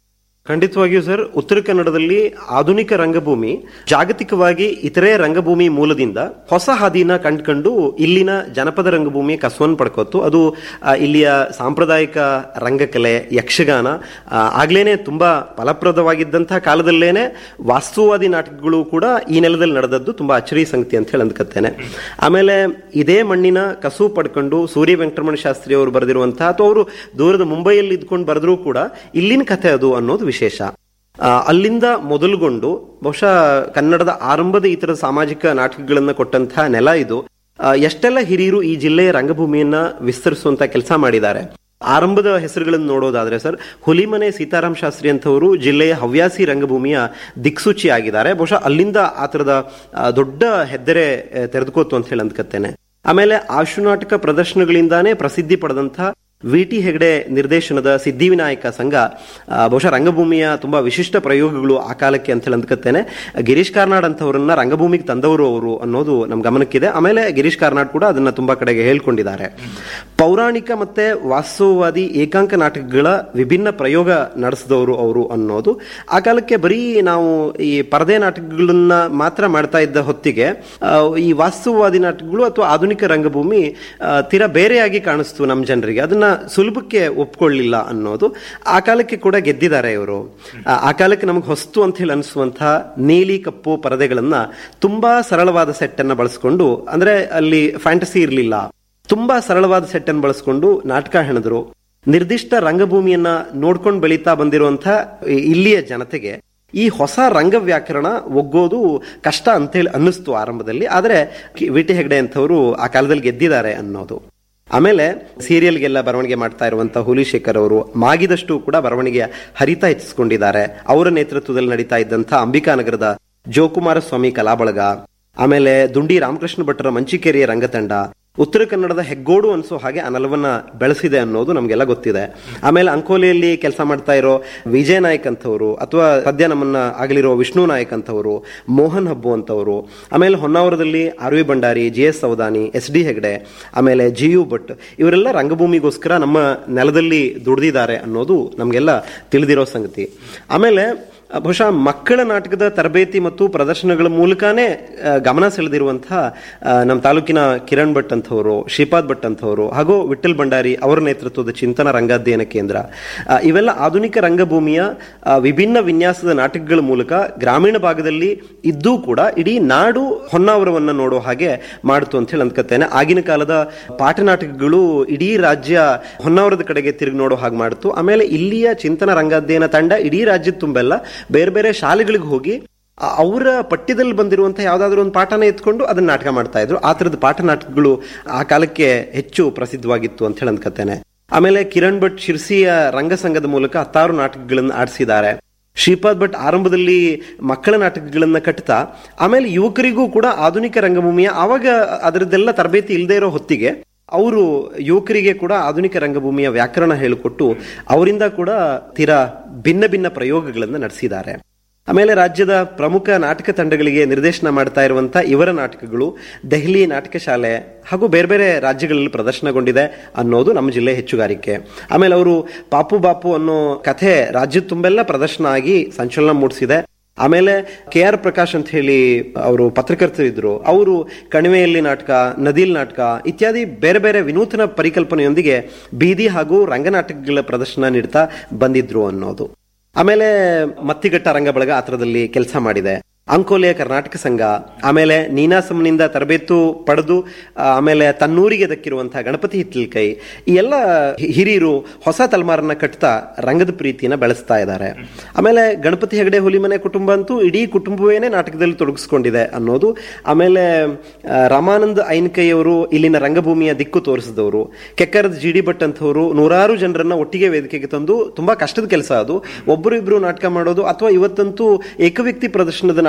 ಖಂಡಿತವಾಗಿಯೂ ಸರ್ ಉತ್ತರ ಕನ್ನಡದಲ್ಲಿ ಆಧುನಿಕ ರಂಗಭೂಮಿ ಜಾಗತಿಕವಾಗಿ ಇತರೆ ರಂಗಭೂಮಿ ಮೂಲದಿಂದ ಹೊಸ ಹಾದಿನ ಕಂಡುಕೊಂಡು ಇಲ್ಲಿನ ಜನಪದ ರಂಗಭೂಮಿ ಕಸವನ್ನು ಪಡ್ಕೊತ್ತು ಅದು ಆ, ಇಲ್ಲಿಯ ಸಾಂಪ್ರದಾಯಿಕ ರಂಗಕಲೆ ಯಕ್ಷಗಾನ ಆ, ಆಗ್ಲೇನೆ ತುಂಬಾ ಫಲಪ್ರದವಾಗಿದ್ದಂತಹ ಕಾಲದಲ್ಲೇನೆ ವಾಸ್ತುವಾದಿ ನಾಟಕಗಳು ಕೂಡ ಈ ನೆಲದಲ್ಲಿ ನಡೆದದ್ದು ತುಂಬಾ ಅಚ್ಚರಿ ಸಂಗತಿ ಅಂತ ಹೇಳಿ ಅಂದ್ಕತ್ತೇನೆ ಆಮೇಲೆ ಇದೇ ಮಣ್ಣಿನ ಕಸು ಪಡ್ಕೊಂಡು ಸೂರ್ಯ ವೆಂಕಟರಮಣ ಶಾಸ್ತ್ರಿ ಅವರು ಬರೆದಿರುವಂತಹ ಅಥವಾ ಅವರು ದೂರದ ಮುಂಬೈಯಲ್ಲಿ ಇದ್ಕೊಂಡು ಬರೆದ್ರೂ ಕೂಡ ಇಲ್ಲಿನ ಕಥೆ ಅದು ಅನ್ನೋದು ವಿಶೇಷ ಆ, ಅಲ್ಲಿಂದ ಮೊದಲುಗೊಂಡು ಬಹುಶಃ ಕನ್ನಡದ ಆರಂಭದ ಈ ತರದ ಸಾಮಾಜಿಕ ನಾಟಕಗಳನ್ನ ಕೊಟ್ಟಂತಹ ನೆಲ ಇದು ಆ, ಎಷ್ಟೆಲ್ಲ ಹಿರಿಯರು ಈ ಜಿಲ್ಲೆಯ ರಂಗಭೂಮಿಯನ್ನ ವಿಸ್ತರಿಸುವಂತ ಕೆಲಸ ಮಾಡಿದ್ದಾರೆ ಆರಂಭದ ಹೆಸರುಗಳನ್ನು ನೋಡೋದಾದ್ರೆ ಸರ್ ಹುಲಿಮನೆ ಸೀತಾರಾಮ್ ಶಾಸ್ತ್ರಿ ಅಂತವರು ಜಿಲ್ಲೆಯ ಹವ್ಯಾಸಿ ರಂಗಭೂಮಿಯ ದಿಕ್ಸೂಚಿ ಆಗಿದ್ದಾರೆ ಬಹುಶಃ ಅಲ್ಲಿಂದ ಆ ತರದ ಆ, ದೊಡ್ಡ ಹೆದ್ದೆರೆ ಆ, ತೆರೆದುಕೋತು ಅಂತ ಹೇಳಿ ಅಂದ್ಕತ್ತೇನೆ ಆಮೇಲೆ ಆಶು ನಾಟಕ ಪ್ರದರ್ಶನಗಳಿಂದಾನೇ ಪ್ರಸಿದ್ಧಿ ಪಡೆದಂತಹ ವಿ ಟಿ ಹೆಗಡೆ ನಿರ್ದೇಶನದ ಸಿದ್ಧಿವಿನಾಯಕ ಸಂಘ ಆ, ಬಹುಶಃ ರಂಗಭೂಮಿಯ ತುಂಬಾ ವಿಶಿಷ್ಟ ಪ್ರಯೋಗಗಳು ಆ ಕಾಲಕ್ಕೆ ಅಂತ ಹೇಳಿ ಅಂದ್ಕತ್ತೇನೆ ಗಿರೀಶ್ ಕಾರ್ನಾಡ್ ಅಂತವರನ್ನ ರಂಗಭೂಮಿಗೆ ತಂದವರು ಅವರು ಅನ್ನೋದು ನಮ್ ಗಮನಕ್ಕಿದೆ ಆಮೇಲೆ ಗಿರೀಶ್ ಕಾರ್ನಾಡ್ ಕೂಡ ಅದನ್ನ ತುಂಬಾ ಕಡೆಗೆ ಹೇಳ್ಕೊಂಡಿದ್ದಾರೆ ಪೌರಾಣಿಕ ಮತ್ತೆ ವಾಸ್ತವವಾದಿ ಏಕಾಂಕ ನಾಟಕಗಳ ವಿಭಿನ್ನ ಪ್ರಯೋಗ ನಡೆಸಿದವರು ಅವರು ಅನ್ನೋದು ಆ ಕಾಲಕ್ಕೆ ಬರೀ ನಾವು ಈ ಪರದೆ ನಾಟಕಗಳನ್ನ ಮಾತ್ರ ಮಾಡ್ತಾ ಇದ್ದ ಹೊತ್ತಿಗೆ ಆ, ಈ ವಾಸ್ತವವಾದಿ ನಾಟಕಗಳು ಅಥವಾ ಆಧುನಿಕ ರಂಗಭೂಮಿ ಆ, ತೀರಾ ಬೇರೆಯಾಗಿ ಕಾಣಿಸ್ತು ನಮ್ಮ ಜನರಿಗೆ ಅದನ್ನ ಸುಲಭಕ್ಕೆ ಒಪ್ಕೊಳ್ಳಿಲ್ಲ ಅನ್ನೋದು ಆ ಕಾಲಕ್ಕೆ ಕೂಡ ಗೆದ್ದಿದ್ದಾರೆ ಇವರು ಆ- ಆ ಕಾಲಕ್ಕೆ ನಮಗೆ ಹೊಸ್ತು ಅಂತ ಹೇಳಿ ಅನಿಸುವಂತಹ ನೀಲಿ ಕಪ್ಪು ಪರದೆಗಳನ್ನ ತುಂಬಾ ಸರಳವಾದ ಸೆಟ್ ಅನ್ನ ಬಳಸ್ಕೊಂಡು ಅಂದ್ರೆ ಅಲ್ಲಿ ಫ್ಯಾಂಟಸಿ ಇರಲಿಲ್ಲ ತುಂಬಾ ಸರಳವಾದ ಸೆಟ್ ಅನ್ನು ಬಳಸ್ಕೊಂಡು ನಾಟಕ ಹೆಣೆದ್ರು ನಿರ್ದಿಷ್ಟ ರಂಗಭೂಮಿಯನ್ನ ನೋಡ್ಕೊಂಡು ಬೆಳೀತಾ ಬಂದಿರುವಂತಹ ಈ- ಇಲ್ಲಿಯ ಜನತೆಗೆ ಈ ಹೊಸ ರಂಗ ವ್ಯಾಕರಣ ಒಗ್ಗೋದು ಕಷ್ಟ ಅಂತೇಳಿ ಅನ್ನಿಸ್ತು ಆರಂಭದಲ್ಲಿ ಆದರೆ ವಿ ಟಿ ಹೆಗ್ಡೆ ಅಂತವರು ಆ ಕಾಲದಲ್ಲಿ ಗೆದ್ದಿದ್ದಾರೆ ಅನ್ನೋದು ಆಮೇಲೆ ಸೀರಿಯಲ್ಗೆಲ್ಲ ಬರವಣಿಗೆ ಮಾಡ್ತಾ ಇರುವಂತಹ ಹುಲಿಶೇಖರ್ ಅವರು ಮಾಗಿದಷ್ಟು ಕೂಡ ಬರವಣಿಗೆಯ ಹರಿತ ಹೆಚ್ಚಿಸಿಕೊಂಡಿದ್ದಾರೆ ಅವರ ನೇತೃತ್ವದಲ್ಲಿ ನಡೀತಾ ಇದ್ದಂತಹ ಅಂಬಿಕಾನಗರದ ಜೋಕುಮಾರ ಸ್ವಾಮಿ ಕಲಾಬಳಗ ಆಮೇಲೆ ದುಂಡಿ ರಾಮಕೃಷ್ಣ ಭಟ್ಟರ ಮಂಚಿಕೇರಿಯ ರಂಗತಂಡ ಉತ್ತರ ಕನ್ನಡದ ಹೆಗ್ಗೋಡು ಅನ್ಸೋ ಹಾಗೆ ಅನಲವನ್ನ ಬೆಳೆಸಿದೆ ಅನ್ನೋದು ನಮಗೆಲ್ಲ ಗೊತ್ತಿದೆ ಆಮೇಲೆ ಅಂಕೋಲೆಯಲ್ಲಿ ಕೆಲಸ ಮಾಡ್ತಾ ಇರೋ ವಿಜಯ ನಾಯಕ್ ಅಂತವರು ಅಥವಾ ಸದ್ಯ ನಮ್ಮನ್ನ ಆಗಲಿರೋ ವಿಷ್ಣು ನಾಯಕ್ ಅಂತವರು ಮೋಹನ್ ಹಬ್ಬು ಅಂತವರು ಆಮೇಲೆ ಹೊನ್ನಾವರದಲ್ಲಿ R V Bhandari G S Soudani S D Hegde ಆಮೇಲೆ ಜಿ ಯು ಭಟ್ ಇವರೆಲ್ಲ ರಂಗಭೂಮಿಗೋಸ್ಕರ ನಮ್ಮ ನೆಲದಲ್ಲಿ ದುಡಿದಿದ್ದಾರೆ ಅನ್ನೋದು ನಮಗೆಲ್ಲ ತಿಳಿದಿರೋ ಸಂಗತಿ ಆಮೇಲೆ ಆ, ಬಹುಶಃ ಮಕ್ಕಳ ನಾಟಕದ ತರಬೇತಿ ಮತ್ತು ಪ್ರದರ್ಶನಗಳ ಮೂಲಕನೇ ಆ, ಗಮನ ಸೆಳೆದಿರುವಂತಹ ಆ, ನಮ್ಮ ತಾಲೂಕಿನ ಕಿರಣ್ ಭಟ್ ಅಂತವರು ಶ್ರೀಪಾದ್ ಭಟ್ ಅಂತವರು ಹಾಗೂ ವಿಠಲ್ ಭಂಡಾರಿ ಅವರ ನೇತೃತ್ವದ ಚಿಂತನ ರಂಗಾಧ್ಯಯನ ಕೇಂದ್ರ ಆ, ಇವೆಲ್ಲ ಆಧುನಿಕ ರಂಗಭೂಮಿಯ ಆ, ವಿಭಿನ್ನ ವಿನ್ಯಾಸದ ನಾಟಕಗಳ ಮೂಲಕ ಗ್ರಾಮೀಣ ಭಾಗದಲ್ಲಿ ಇದ್ದೂ ಕೂಡ ಇಡೀ ನಾಡು ಹೊನ್ನಾವರವನ್ನ ನೋಡೋ ಹಾಗೆ ಮಾಡ್ತು ಅಂತ ಹೇಳಿ ಅಂದ್ಕತ್ತೇನೆ ಆಗಿನ ಕಾಲದ ಪಾಠ ನಾಟಕಗಳು ಇಡೀ ರಾಜ್ಯ ಹೊನ್ನಾವರದ ಕಡೆಗೆ ತಿರುಗಿ ನೋಡೋ ಹಾಗೆ ಮಾಡ್ತು ಆಮೇಲೆ ಇಲ್ಲಿಯ ಚಿಂತನ ರಂಗಾಧ್ಯಯನ ತಂಡ ಇಡೀ ರಾಜ್ಯದ ತುಂಬೆಲ್ಲ ಬೇರೆ ಬೇರೆ ಶಾಲೆಗಳಿಗೆ ಹೋಗಿ ಆ- ಅವರ ಪಠ್ಯದಲ್ಲಿ ಬಂದಿರುವಂತಹ ಯಾವ್ದಾದ್ರು ಒಂದು ಪಾಠನ ಎತ್ಕೊಂಡು ಅದನ್ನ ನಾಟಕ ಮಾಡ್ತಾ ಇದ್ರು ಆ ತರದ ಪಾಠ ನಾಟಕಗಳು ಆ ಕಾಲಕ್ಕೆ ಹೆಚ್ಚು ಪ್ರಸಿದ್ಧವಾಗಿತ್ತು ಅಂತ ಹೇಳಿ ಅಂದ್ಕತ್ತೇನೆ ಆಮೇಲೆ ಕಿರಣ್ ಭಟ್ ಶಿರ್ಸಿಯ ರಂಗಸಂಘದ ಮೂಲಕ ಹತ್ತಾರು ನಾಟಕಗಳನ್ನು ಆಡಿಸಿದ್ದಾರೆ ಶ್ರೀಪಾದ್ ಭಟ್ ಆರಂಭದಲ್ಲಿ ಮಕ್ಕಳ ನಾಟಕಗಳನ್ನ ಕಟ್ತಾ ಆಮೇಲೆ ಯುವಕರಿಗೂ ಕೂಡ ಆಧುನಿಕ ರಂಗಭೂಮಿಯ ಆವಾಗ ಅದರದ್ದೆಲ್ಲ ತರಬೇತಿ ಇಲ್ಲದೆ ಇರೋ ಹೊತ್ತಿಗೆ ಅವರು ಯುವಕರಿಗೆ ಕೂಡ ಆಧುನಿಕ ರಂಗಭೂಮಿಯ ವ್ಯಾಕರಣ ಹೇಳಿಕೊಟ್ಟು ಅವರಿಂದ ಕೂಡ ತೀರಾ ಭಿನ್ನ ಭಿನ್ನ ಪ್ರಯೋಗಗಳನ್ನು ನಡೆಸಿದ್ದಾರೆ ಆಮೇಲೆ ರಾಜ್ಯದ ಪ್ರಮುಖ ನಾಟಕ ತಂಡಗಳಿಗೆ ನಿರ್ದೇಶನ ಮಾಡ್ತಾ ಇರುವಂತಹ ಇವರ ನಾಟಕಗಳು ದೆಹಲಿ ನಾಟಕ ಶಾಲೆ ಹಾಗೂ ಬೇರೆ ಬೇರೆ ರಾಜ್ಯಗಳಲ್ಲಿ ಪ್ರದರ್ಶನಗೊಂಡಿದೆ ಅನ್ನೋದು ನಮ್ಮ ಜಿಲ್ಲೆ ಹೆಚ್ಚುಗಾರಿಕೆ ಆಮೇಲೆ ಅವರು ಪಾಪು ಬಾಪು ಅನ್ನೋ ಕಥೆ ರಾಜ್ಯದ ತುಂಬೆಲ್ಲ ಪ್ರದರ್ಶನ ಆಗಿ ಸಂಚಲನ ಮೂಡಿಸಿದೆ ಆಮೇಲೆ ಕೆ ಆರ್ ಪ್ರಕಾಶ್ ಅಂತ ಹೇಳಿ ಅವರು ಪತ್ರಕರ್ತರಿದ್ರು ಅವರು ಕಣಿವೆಯಲ್ಲಿ ನಾಟಕ ನದಿಲ್ ನಾಟಕ ಇತ್ಯಾದಿ ಬೇರೆ ಬೇರೆ ವಿನೂತನ ಪರಿಕಲ್ಪನೆಯೊಂದಿಗೆ ಬೀದಿ ಹಾಗೂ ರಂಗನಾಟಕಗಳ ಪ್ರದರ್ಶನ ನೀಡ್ತಾ ಬಂದಿದ್ರು ಅನ್ನೋದು ಆಮೇಲೆ ಮತ್ತಿಘಟ್ಟ ರಂಗ ಬಳಗ ಆ ಥರದಲ್ಲಿ ಕೆಲಸ ಮಾಡಿದೆ ಅಂಕೋಲೆಯ ಕರ್ನಾಟಕ ಸಂಘ ಆಮೇಲೆ ನೀನಾಸಂನಿಂದ ತರಬೇತು ಪಡೆದು ಆ, ಆಮೇಲೆ ತನ್ನೂರಿಗೆ ದಕ್ಕಿರುವಂತಹ ಗಣಪತಿ ಹಿತ್ತಲ್ಕೈ ಈ ಎಲ್ಲ ಹಿ- ಹಿರಿಯರು ಹೊಸ ತಲೆಮಾರನ್ನ ಕಟ್ತಾ ರಂಗದ ಪ್ರೀತಿಯನ್ನ ಬೆಳೆಸ್ತಾ ಇದ್ದಾರೆ ಆಮೇಲೆ ಗಣಪತಿ ಹೆಗಡೆ ಹುಲಿಮನೆ ಕುಟುಂಬ ಅಂತೂ ಇಡೀ ಕುಟುಂಬವೇನೆ ನಾಟಕದಲ್ಲಿ ತೊಡಗಿಸ್ಕೊಂಡಿದೆ ಅನ್ನೋದು ಆಮೇಲೆ ಆ, ರಾಮಾನಂದ್ ಐನ್ಕೈ ಅವರು ಇಲ್ಲಿನ ರಂಗಭೂಮಿಯ ದಿಕ್ಕು ತೋರಿಸಿದವರು ಕೆಕ್ಕರದ ಜಿ ಡಿ ಭಟ್ ಅಂತವರು ನೂರಾರು ಜನರನ್ನ ಒಟ್ಟಿಗೆ ವೇದಿಕೆಗೆ ತಂದು ತುಂಬಾ ಕಷ್ಟದ ಕೆಲಸ ಅದು ಒಬ್ಬರು ಇಬ್ರು ನಾಟಕ ಮಾಡೋದು ಅಥವಾ ಇವತ್ತಂತೂ ಏಕವ್ಯಕ್ತಿ ಪ್ರದರ್ಶನದ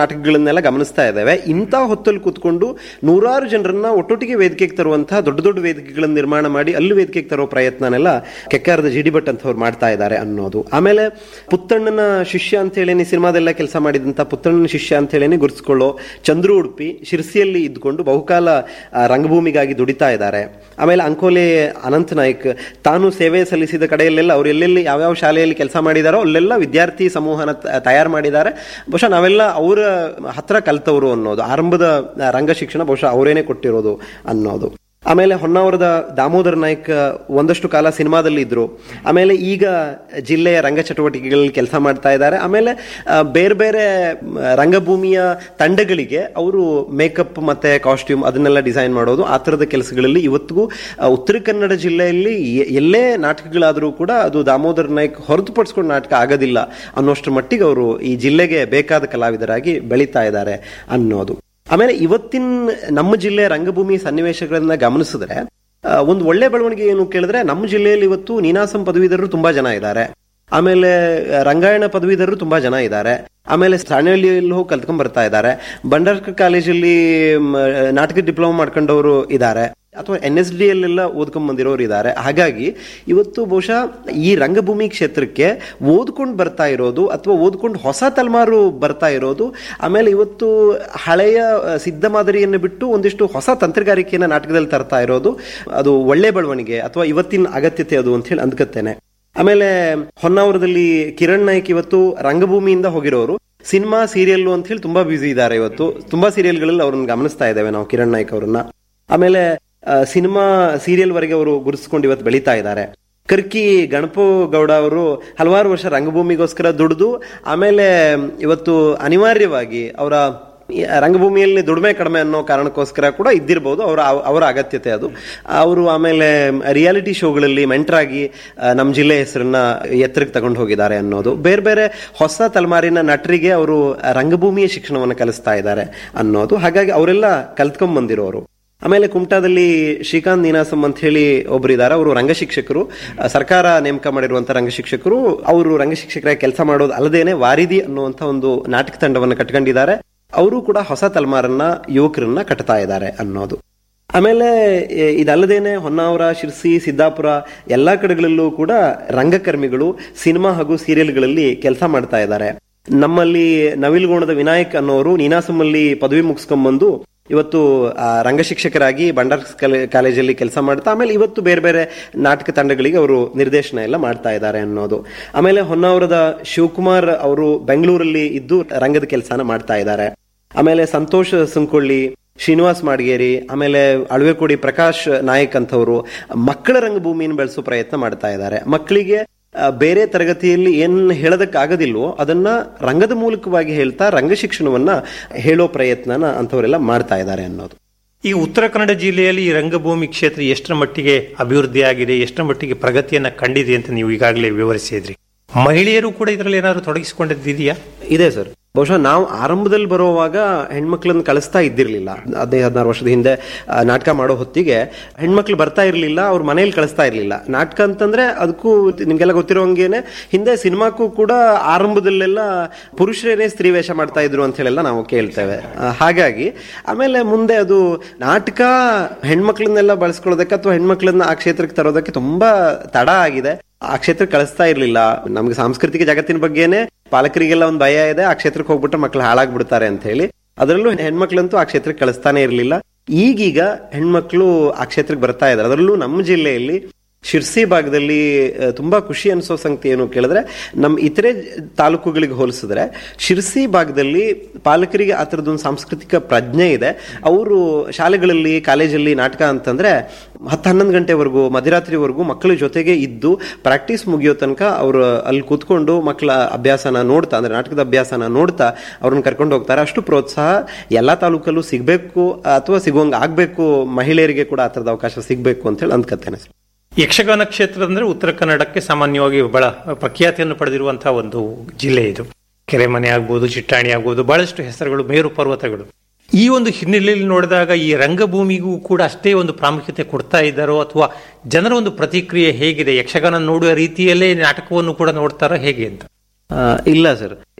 ನಾಟಕಗಳನ್ನೆಲ್ಲ ಗಮನಿಸ್ತಾ ಇದ್ದೇವೆ ಇಂಥ ಹೊತ್ತಲ್ಲಿ ಕೂತ್ಕೊಂಡು ನೂರಾರು ಜನರನ್ನ ಒಟ್ಟೊಟ್ಟಿಗೆ ವೇದಿಕೆಗೆ ತರುವಂತಹ ದೊಡ್ಡ ದೊಡ್ಡ ವೇದಿಕೆಗಳನ್ನು ನಿರ್ಮಾಣ ಮಾಡಿ ಅಲ್ಲಿ ವೇದಿಕೆಗೆ ತರೋ ಪ್ರಯತ್ನನೆಲ್ಲ ಕೆಕ್ಕಾರದ ಜಿ ಡಿ ಭಟ್ ಅಂತವ್ರು ಮಾಡ್ತಾ ಇದ್ದಾರೆ ಅನ್ನೋದು ಆಮೇಲೆ ಪುತ್ತಣ್ಣನ ಶಿಷ್ಯ ಅಂತ ಹೇಳಿ ಸಿನಿಮಾದೆಲ್ಲ ಕೆಲಸ ಮಾಡಿದಂತ ಪುತ್ತಣ್ಣನ ಶಿಷ್ಯ ಅಂತ ಹೇಳಿ ಗುರುತಿಸ್ಕೊಳ್ಳೋ ಚಂದ್ರು ಉಡುಪಿ ಶಿರ್ಸಿಯಲ್ಲಿ ಇದ್ಕೊಂಡು ಬಹುಕಾಲ ಆ, ರಂಗಭೂಮಿಗಾಗಿ ದುಡಿತಾ ಇದ್ದಾರೆ ಆಮೇಲೆ ಅಂಕೋಲೆ ಅನಂತ್ ನಾಯ್ಕ್ ತಾನು ಸೇವೆ ಸಲ್ಲಿಸಿದ ಕಡೆಯಲ್ಲೆಲ್ಲ ಅವ್ರು ಎಲ್ಲೆಲ್ಲಿ ಯಾವ್ಯಾವ ಶಾಲೆಯಲ್ಲಿ ಕೆಲಸ ಮಾಡಿದಾರೋ ಅಲ್ಲೆಲ್ಲ ವಿದ್ಯಾರ್ಥಿ ಸಮೂಹನ ತ- ತಯಾರು ಮಾಡಿದ್ದಾರೆ ಬಹುಶಃ ನಾವೆಲ್ಲ ಅವರ ಹತ್ರ ಕಲ್ತವರು ಅನ್ನೋದು ಆರಂಭದ ಆ, ರಂಗ ಶಿಕ್ಷಣ ಬಹುಶಃ ಅವರೇನೆ ಕೊಟ್ಟಿರೋದು ಅನ್ನೋದು ಆಮೇಲೆ ಹೊನ್ನಾವರದ ದಾಮೋದರ್ ನಾಯ್ಕ್ ಒಂದಷ್ಟು ಕಾಲ ಸಿನಿಮಾದಲ್ಲಿ ಇದ್ರು ಆಮೇಲೆ ಈಗ ಜಿಲ್ಲೆಯ ರಂಗ ಚಟುವಟಿಕೆಗಳಲ್ಲಿ ಕೆಲಸ ಮಾಡ್ತಾ ಇದ್ದಾರೆ ಆಮೇಲೆ ಆ, ಬೇರೆ ಬೇರೆ ಮ್, ರಂಗಭೂಮಿಯ ತಂಡಗಳಿಗೆ ಅವರು ಮೇಕಪ್ ಮತ್ತೆ ಕಾಸ್ಟ್ಯೂಮ್ ಅದನ್ನೆಲ್ಲ ಡಿಸೈನ್ ಮಾಡೋದು ಆ ಥರದ ಕೆಲಸಗಳಲ್ಲಿ ಇವತ್ತಿಗೂ ಆ, ಉತ್ತರ ಕನ್ನಡ ಜಿಲ್ಲೆಯಲ್ಲಿ ಎ- ಎಲ್ಲೇ ನಾಟಕಗಳಾದರೂ ಕೂಡ ಅದು ದಾಮೋದರ್ ನಾಯ್ಕ್ ಹೊರತುಪಡಿಸ್ಕೊಂಡು ನಾಟಕ ಆಗೋದಿಲ್ಲ ಅನ್ನೋಷ್ಟರ ಮಟ್ಟಿಗೆ ಅವರು ಈ ಜಿಲ್ಲೆಗೆ ಬೇಕಾದ ಕಲಾವಿದರಾಗಿ ಬೆಳೀತಾ ಇದ್ದಾರೆ ಅನ್ನೋದು ಆಮೇಲೆ ಇವತ್ತಿನ ನಮ್ಮ ಜಿಲ್ಲೆಯ ರಂಗಭೂಮಿ ಸನ್ನಿವೇಶಗಳನ್ನ ಗಮನಿಸಿದ್ರೆ ಆ, ಒಂದು ಒಳ್ಳೆ ಬೆಳವಣಿಗೆ ಏನು ಕೇಳಿದ್ರೆ ನಮ್ಮ ಜಿಲ್ಲೆಯಲ್ಲಿ ಇವತ್ತು ನೀನಾಸಂ ಪದವೀಧರರು ತುಂಬಾ ಜನ ಇದ್ದಾರೆ ಆಮೇಲೆ ಆ, ರಂಗಾಯಣ ಪದವೀಧರರು ತುಂಬಾ ಜನ ಇದ್ದಾರೆ ಆಮೇಲೆ ಸ್ಥಾನಹಳ್ಳಿಯಲ್ಲಿ ಹೋಗಿ ಕಲ್ತ್ಕೊಂಡ್ ಬರ್ತಾ ಇದ್ದಾರೆ ಬಂಡಾರ್ಕ ಕಾಲೇಜಲ್ಲಿ ಮ್, ನಾಟಕ ಡಿಪ್ಲೊಮಾ ಮಾಡ್ಕೊಂಡವರು ಇದ್ದಾರೆ ಅಥವಾ ಎನ್ ಎಸ್ ಡಿ ಅಲ್ಲೆಲ್ಲ ಓದ್ಕೊಂಡ್ ಬಂದಿರೋರು ಇದ್ದಾರೆ ಹಾಗಾಗಿ ಇವತ್ತು ಬಹುಶಃ ಈ ರಂಗಭೂಮಿ ಕ್ಷೇತ್ರಕ್ಕೆ ಓದ್ಕೊಂಡು ಬರ್ತಾ ಇರೋದು ಅಥವಾ ಓದ್ಕೊಂಡು ಹೊಸ ತಲೆಮಾರು ಬರ್ತಾ ಇರೋದು ಆಮೇಲೆ ಇವತ್ತು ಹಳೆಯ ಆ, ಸಿದ್ಧ ಮಾದರಿಯನ್ನು ಬಿಟ್ಟು ಒಂದಿಷ್ಟು ಹೊಸ ತಂತ್ರಗಾರಿಕೆಯನ್ನ ನಾಟಕದಲ್ಲಿ ತರ್ತಾ ಇರೋದು ಅದು ಒಳ್ಳೆ ಬೆಳವಣಿಗೆ ಅಥವಾ ಇವತ್ತಿನ ಅಗತ್ಯತೆ ಅದು ಅಂತ ಹೇಳಿ ಅಂದ್ಕತ್ತೇನೆ ಆಮೇಲೆ ಹೊನ್ನಾವರದಲ್ಲಿ ಕಿರಣ್ ನಾಯ್ಕ್ ಇವತ್ತು ರಂಗಭೂಮಿಯಿಂದ ಹೋಗಿರೋರು ಸಿನಿಮಾ ಸೀರಿಯಲ್ ಅಂತ ಹೇಳಿ ತುಂಬಾ ಬ್ಯುಸಿ ಇದ್ದಾರೆ ಇವತ್ತು ತುಂಬಾ ಸೀರಿಯಲ್ಗಳಲ್ಲಿ ಅವ್ರನ್ನ ಗಮನಿಸ್ತಾ ಇದ್ದೇವೆ ನಾವು ಕಿರಣ್ ನಾಯ್ಕ್ ಅವರನ್ನ ಆಮೇಲೆ ಆ, ಸಿನಿಮಾ ಸೀರಿಯಲ್ ವರೆಗೆ ಅವರು ಗುರುಸ್ಕೊಂಡು ಇವತ್ತು ಬೆಳೀತಾ ಇದ್ದಾರೆ ಕರ್ಕಿ ಗಣಪು ಗೌಡ ಅವರು ಹಲವಾರು ವರ್ಷ ರಂಗಭೂಮಿಗೋಸ್ಕರ ದುಡಿದು ಆಮೇಲೆ ಇವತ್ತು ಅನಿವಾರ್ಯವಾಗಿ ಅವರ ಈ ರಂಗಭೂಮಿಯಲ್ಲಿ ದುಡಿಮೆ ಕಡಿಮೆ ಅನ್ನೋ ಕಾರಣಕ್ಕೋಸ್ಕರ ಕೂಡ ಇದ್ದಿರಬಹುದು ಅವರ ಅವರ ಅಗತ್ಯತೆ ಅದು ಅವರು ಆಮೇಲೆ ರಿಯಾಲಿಟಿ ಶೋಗಳಲ್ಲಿ ಮೆಂಟ್ರಾಗಿ ನಮ್ಮ ಜಿಲ್ಲೆ ಹೆಸರನ್ನ ಎತ್ತರಕ್ಕೆ ತಗೊಂಡು ಹೋಗಿದ್ದಾರೆ ಅನ್ನೋದು ಬೇರೆ ಬೇರೆ ಹೊಸ ತಲೆಮಾರಿನ ನಟರಿಗೆ ಅವರು ರಂಗಭೂಮಿಯ ಶಿಕ್ಷಣವನ್ನು ಕಲಿಸ್ತಾ ಇದ್ದಾರೆ ಅನ್ನೋದು ಹಾಗಾಗಿ ಅವರೆಲ್ಲ ಕಲ್ತ್ಕೊಂಡ್ ಬಂದಿರೋರು ಆಮೇಲೆ ಕುಮಟಾದಲ್ಲಿ ಶ್ರೀಕಾಂತ್ ನೀನಾಸಂ ಅಂತ ಹೇಳಿ ಒಬ್ಬರಿದ್ದಾರೆ ಅವರು ರಂಗಶಿಕ್ಷಕರು ಆ, ಸರ್ಕಾರ ನೇಮಕ ಮಾಡಿರುವಂತ ರಂಗಶಿಕ್ಷಕರು ಅವರು ರಂಗಶಿಕ್ಷಕರಾಗಿ ಕೆಲಸ ಮಾಡೋದು ಅಲ್ಲದೇನೆ ವಾರಿದಿ ಅನ್ನುವಂತ ಒಂದು ನಾಟಕ ತಂಡವನ್ನು ಕಟ್ಕೊಂಡಿದ್ದಾರೆ ಅವರು ಕೂಡ ಹೊಸ ತಲೆಮಾರನ್ನ ಯುವಕರನ್ನ ಕಟ್ತಾ ಇದ್ದಾರೆ ಅನ್ನೋದು ಆಮೇಲೆ ಎ, ಇದಲ್ಲದೇನೆ ಹೊನ್ನಾವರ ಶಿರ್ಸಿ ಸಿದ್ದಾಪುರ ಎಲ್ಲಾ ಕಡೆಗಳಲ್ಲೂ ಕೂಡ ರಂಗಕರ್ಮಿಗಳು ಸಿನಿಮಾ ಹಾಗೂ ಸೀರಿಯಲ್ಗಳಲ್ಲಿ ಕೆಲಸ ಮಾಡ್ತಾ ಇದ್ದಾರೆ ನಮ್ಮಲ್ಲಿ ನವಿಲ್ಗೋಣದ ವಿನಾಯಕ್ ಅನ್ನೋರು ನೀನಾಸಂಲ್ಲಿ ಪದವಿ ಮುಗಿಸ್ಕೊಂಡ್ಬಂದು ಇವತ್ತು ಆ, ರಂಗಶಿಕ್ಷಕರಾಗಿ ಬಂಡಾರ್ ಕಾಲೇ- ಕಾಲೇಜಲ್ಲಿ ಕೆಲಸ ಮಾಡ್ತಾ ಆಮೇಲೆ ಇವತ್ತು ಬೇರೆ ಬೇರೆ ನಾಟಕ ತಂಡಗಳಿಗೆ ಅವರು ನಿರ್ದೇಶನ ಎಲ್ಲ ಮಾಡ್ತಾ ಇದ್ದಾರೆ ಅನ್ನೋದು ಆಮೇಲೆ ಹೊನ್ನಾವರದ ಶಿವಕುಮಾರ್ ಅವರು ಬೆಂಗಳೂರಲ್ಲಿ ಇದ್ದು ರಂಗದ ಕೆಲಸನ ಮಾಡ್ತಾ ಇದ್ದಾರೆ ಆಮೇಲೆ ಸಂತೋಷ್ ಸುಂಕೊಳ್ಳಿ ಶ್ರೀನಿವಾಸ್ ಮಾಡ್ಗೇರಿ ಆಮೇಲೆ ಅಳವೆಕೋಡಿ ಪ್ರಕಾಶ್ ನಾಯಕ್ ಅಂತವರು ಮಕ್ಕಳ ರಂಗಭೂಮಿಯನ್ನು ಬೆಳೆಸೋ ಪ್ರಯತ್ನ ಮಾಡ್ತಾ ಇದ್ದಾರೆ ಮಕ್ಕಳಿಗೆ ಆ, ಬೇರೆ ತರಗತಿಯಲ್ಲಿ ಏನ್ ಹೇಳೋದಕ್ಕಾಗೋದಿಲ್ವೋ ಅದನ್ನ ರಂಗದ ಮೂಲಕವಾಗಿ ಹೇಳ್ತಾ ರಂಗ ಶಿಕ್ಷಣವನ್ನ ಹೇಳೋ ಪ್ರಯತ್ನನ ಅಂತವರೆಲ್ಲ ಮಾಡ್ತಾ ಇದ್ದಾರೆ ಅನ್ನೋದು ಈ ಉತ್ತರ ಕನ್ನಡ ಜಿಲ್ಲೆಯಲ್ಲಿ ಈ ರಂಗಭೂಮಿ ಕ್ಷೇತ್ರ ಎಷ್ಟರ ಮಟ್ಟಿಗೆ ಅಭಿವೃದ್ಧಿ ಆಗಿದೆ ಎಷ್ಟರ ಮಟ್ಟಿಗೆ ಪ್ರಗತಿಯನ್ನ ಕಂಡಿದೆ ಅಂತ ನೀವು ಈಗಾಗಲೇ ವಿವರಿಸಿದ್ರಿ ಮಹಿಳೆಯರು ಕೂಡ ಇದರಲ್ಲಿ ಏನಾದ್ರು ತೊಡಗಿಸಿಕೊಂಡಿದ್ದಿದೆಯಾ ಇದೆ ಸರ್ ಬಹುಶಃ ನಾವು ಆರಂಭದಲ್ಲಿ ಬರುವಾಗ ಹೆಣ್ಮಕ್ಳನ್ನ ಕಳಿಸ್ತಾ ಇದ್ದಿರ್ಲಿಲ್ಲ ಹದಿನೈದು ಹದಿನಾರು ವರ್ಷದ ಹಿಂದೆ ಆ, ನಾಟಕ ಮಾಡೋ ಹೊತ್ತಿಗೆ ಹೆಣ್ಮಕ್ಳು ಬರ್ತಾ ಇರಲಿಲ್ಲ ಅವ್ರ ಮನೇಲಿ ಕಳಿಸ್ತಾ ಇರಲಿಲ್ಲ ನಾಟಕ ಅಂತಂದ್ರೆ ಅದಕ್ಕೂ ನಿಮ್ಗೆಲ್ಲ ಗೊತ್ತಿರೋಂಗೇನೆ ಹಿಂದೆ ಸಿನಿಮಾಕ್ಕೂ ಕೂಡ ಆರಂಭದಲ್ಲೆಲ್ಲ ಪುರುಷರೇನೆ ಸ್ತ್ರೀ ವೇಷ ಮಾಡ್ತಾ ಇದ್ರು ಅಂತ ಹೇಳೆಲ್ಲ ನಾವು ಕೇಳ್ತೇವೆ ಆ, ಹಾಗಾಗಿ ಆಮೇಲೆ ಮುಂದೆ ಅದು ನಾಟಕ ಹೆಣ್ಮಕ್ಳನ್ನೆಲ್ಲ ಬಳಸ್ಕೊಳ್ಳೋದಕ್ಕೆ ಅಥವಾ ಹೆಣ್ಮಕ್ಳನ್ನ ಆ ಕ್ಷೇತ್ರಕ್ಕೆ ತರೋದಕ್ಕೆ ತುಂಬಾ ತಡ ಆಗಿದೆ ಆ ಕ್ಷೇತ್ರಕ್ಕೆ ಕಳಿಸ್ತಾ ಇರ್ಲಿಲ್ಲ ನಮ್ಗೆ ಸಾಂಸ್ಕೃತಿಕ ಜಗತ್ತಿನ ಬಗ್ಗೆನೆ ಪಾಲಕರಿಗೆಲ್ಲ ಒಂದು ಭಯ ಇದೆ ಆ ಕ್ಷೇತ್ರಕ್ಕೆ ಹೋಗ್ಬಿಟ್ರೆ ಮಕ್ಳು ಹಾಳಾಗ್ಬಿಡ್ತಾರೆ ಅಂತ ಹೇಳಿ ಅದರಲ್ಲೂ ಹೆಣ್ಮಕ್ಳಂತೂ ಆ ಕ್ಷೇತ್ರಕ್ಕೆ ಕಳಿಸ್ತಾನೆ ಇರಲಿಲ್ಲ ಈಗೀಗ ಹೆಣ್ಮಕ್ಳು ಆ ಕ್ಷೇತ್ರಕ್ಕೆ ಬರ್ತಾ ಇದ್ದಾರೆ ಅದರಲ್ಲೂ ನಮ್ಮ ಜಿಲ್ಲೆಯಲ್ಲಿ ಶಿರ್ಸಿ ಭಾಗದಲ್ಲಿ ಆ, ತುಂಬಾ ಖುಷಿ ಅನಿಸೋ ಸಂಗತಿ ಏನು ಕೇಳಿದ್ರೆ ನಮ್ಮ ಇತರೆ ತಾಲೂಕುಗಳಿಗೆ ಹೋಲಿಸಿದ್ರೆ ಶಿರ್ಸಿ ಭಾಗದಲ್ಲಿ ಪಾಲಕರಿಗೆ ಆ ಥರದೊಂದು ಸಾಂಸ್ಕೃತಿಕ ಪ್ರಜ್ಞೆ ಇದೆ ಅವರು ಶಾಲೆಗಳಲ್ಲಿ ಕಾಲೇಜಲ್ಲಿ ನಾಟಕ ಅಂತಂದ್ರೆ ಹತ್ತು ಹನ್ನೊಂದು ಗಂಟೆವರೆಗೂ ಮಧ್ಯರಾತ್ರಿವರೆಗೂ ಮಕ್ಕಳ ಜೊತೆಗೆ ಇದ್ದು ಪ್ರಾಕ್ಟೀಸ್ ಮುಗಿಯೋ ತನಕ ಅವರು ಅಲ್ಲಿ ಕೂತ್ಕೊಂಡು ಮಕ್ಕಳ ಅಭ್ಯಾಸನ ನೋಡ್ತಾ ಅಂದ್ರೆ ನಾಟಕದ ಅಭ್ಯಾಸನ ನೋಡ್ತಾ ಅವ್ರನ್ನ ಕರ್ಕೊಂಡು ಹೋಗ್ತಾರೆ ಅಷ್ಟು ಪ್ರೋತ್ಸಾಹ ಎಲ್ಲಾ ತಾಲೂಕಲ್ಲೂ ಸಿಗ್ಬೇಕು ಅಥವಾ ಸಿಗುವಂಗ ಆಗ್ಬೇಕು ಮಹಿಳೆಯರಿಗೆ ಕೂಡ ಆ ಥರದ ಅವಕಾಶ ಸಿಗ್ಬೇಕು ಅಂತ ಹೇಳಿ ಅಂದ್ಕತ್ತೇನೆ ಸರ್ ಯಕ್ಷಗಾನ ಕ್ಷೇತ್ರ ಅಂದ್ರೆ ಉತ್ತರ ಕನ್ನಡಕ್ಕೆ ಸಾಮಾನ್ಯವಾಗಿ ಬಹಳ ಪ್ರಖ್ಯಾತಿಯನ್ನು ಪಡೆದಿರುವಂತಹ ಒಂದು ಜಿಲ್ಲೆ ಇದು ಕೆರೆಮನೆ ಆಗ್ಬೋದು ಚಿಟ್ಟಾಣಿ ಆಗ್ಬೋದು ಬಹಳಷ್ಟು ಹೆಸರುಗಳು ಮೇರು ಪರ್ವತಗಳು ಈ ಒಂದು ಹಿನ್ನೆಲೆಯಲ್ಲಿ ನೋಡಿದಾಗ ಈ ರಂಗಭೂಮಿಗೂ ಕೂಡ ಅಷ್ಟೇ ಒಂದು ಪ್ರಾಮುಖ್ಯತೆ ಕೊಡ್ತಾ ಇದ್ದಾರೋ ಅಥವಾ ಜನರ ಒಂದು ಪ್ರತಿಕ್ರಿಯೆ ಹೇಗಿದೆ ಯಕ್ಷಗಾನ ನೋಡುವ ರೀತಿಯಲ್ಲೇ ನಾಟಕವನ್ನು ಕೂಡ ನೋಡ್ತಾರೋ ಹೇಗೆ ಅಂತ ಆ, ಇಲ್ಲ ಸರ್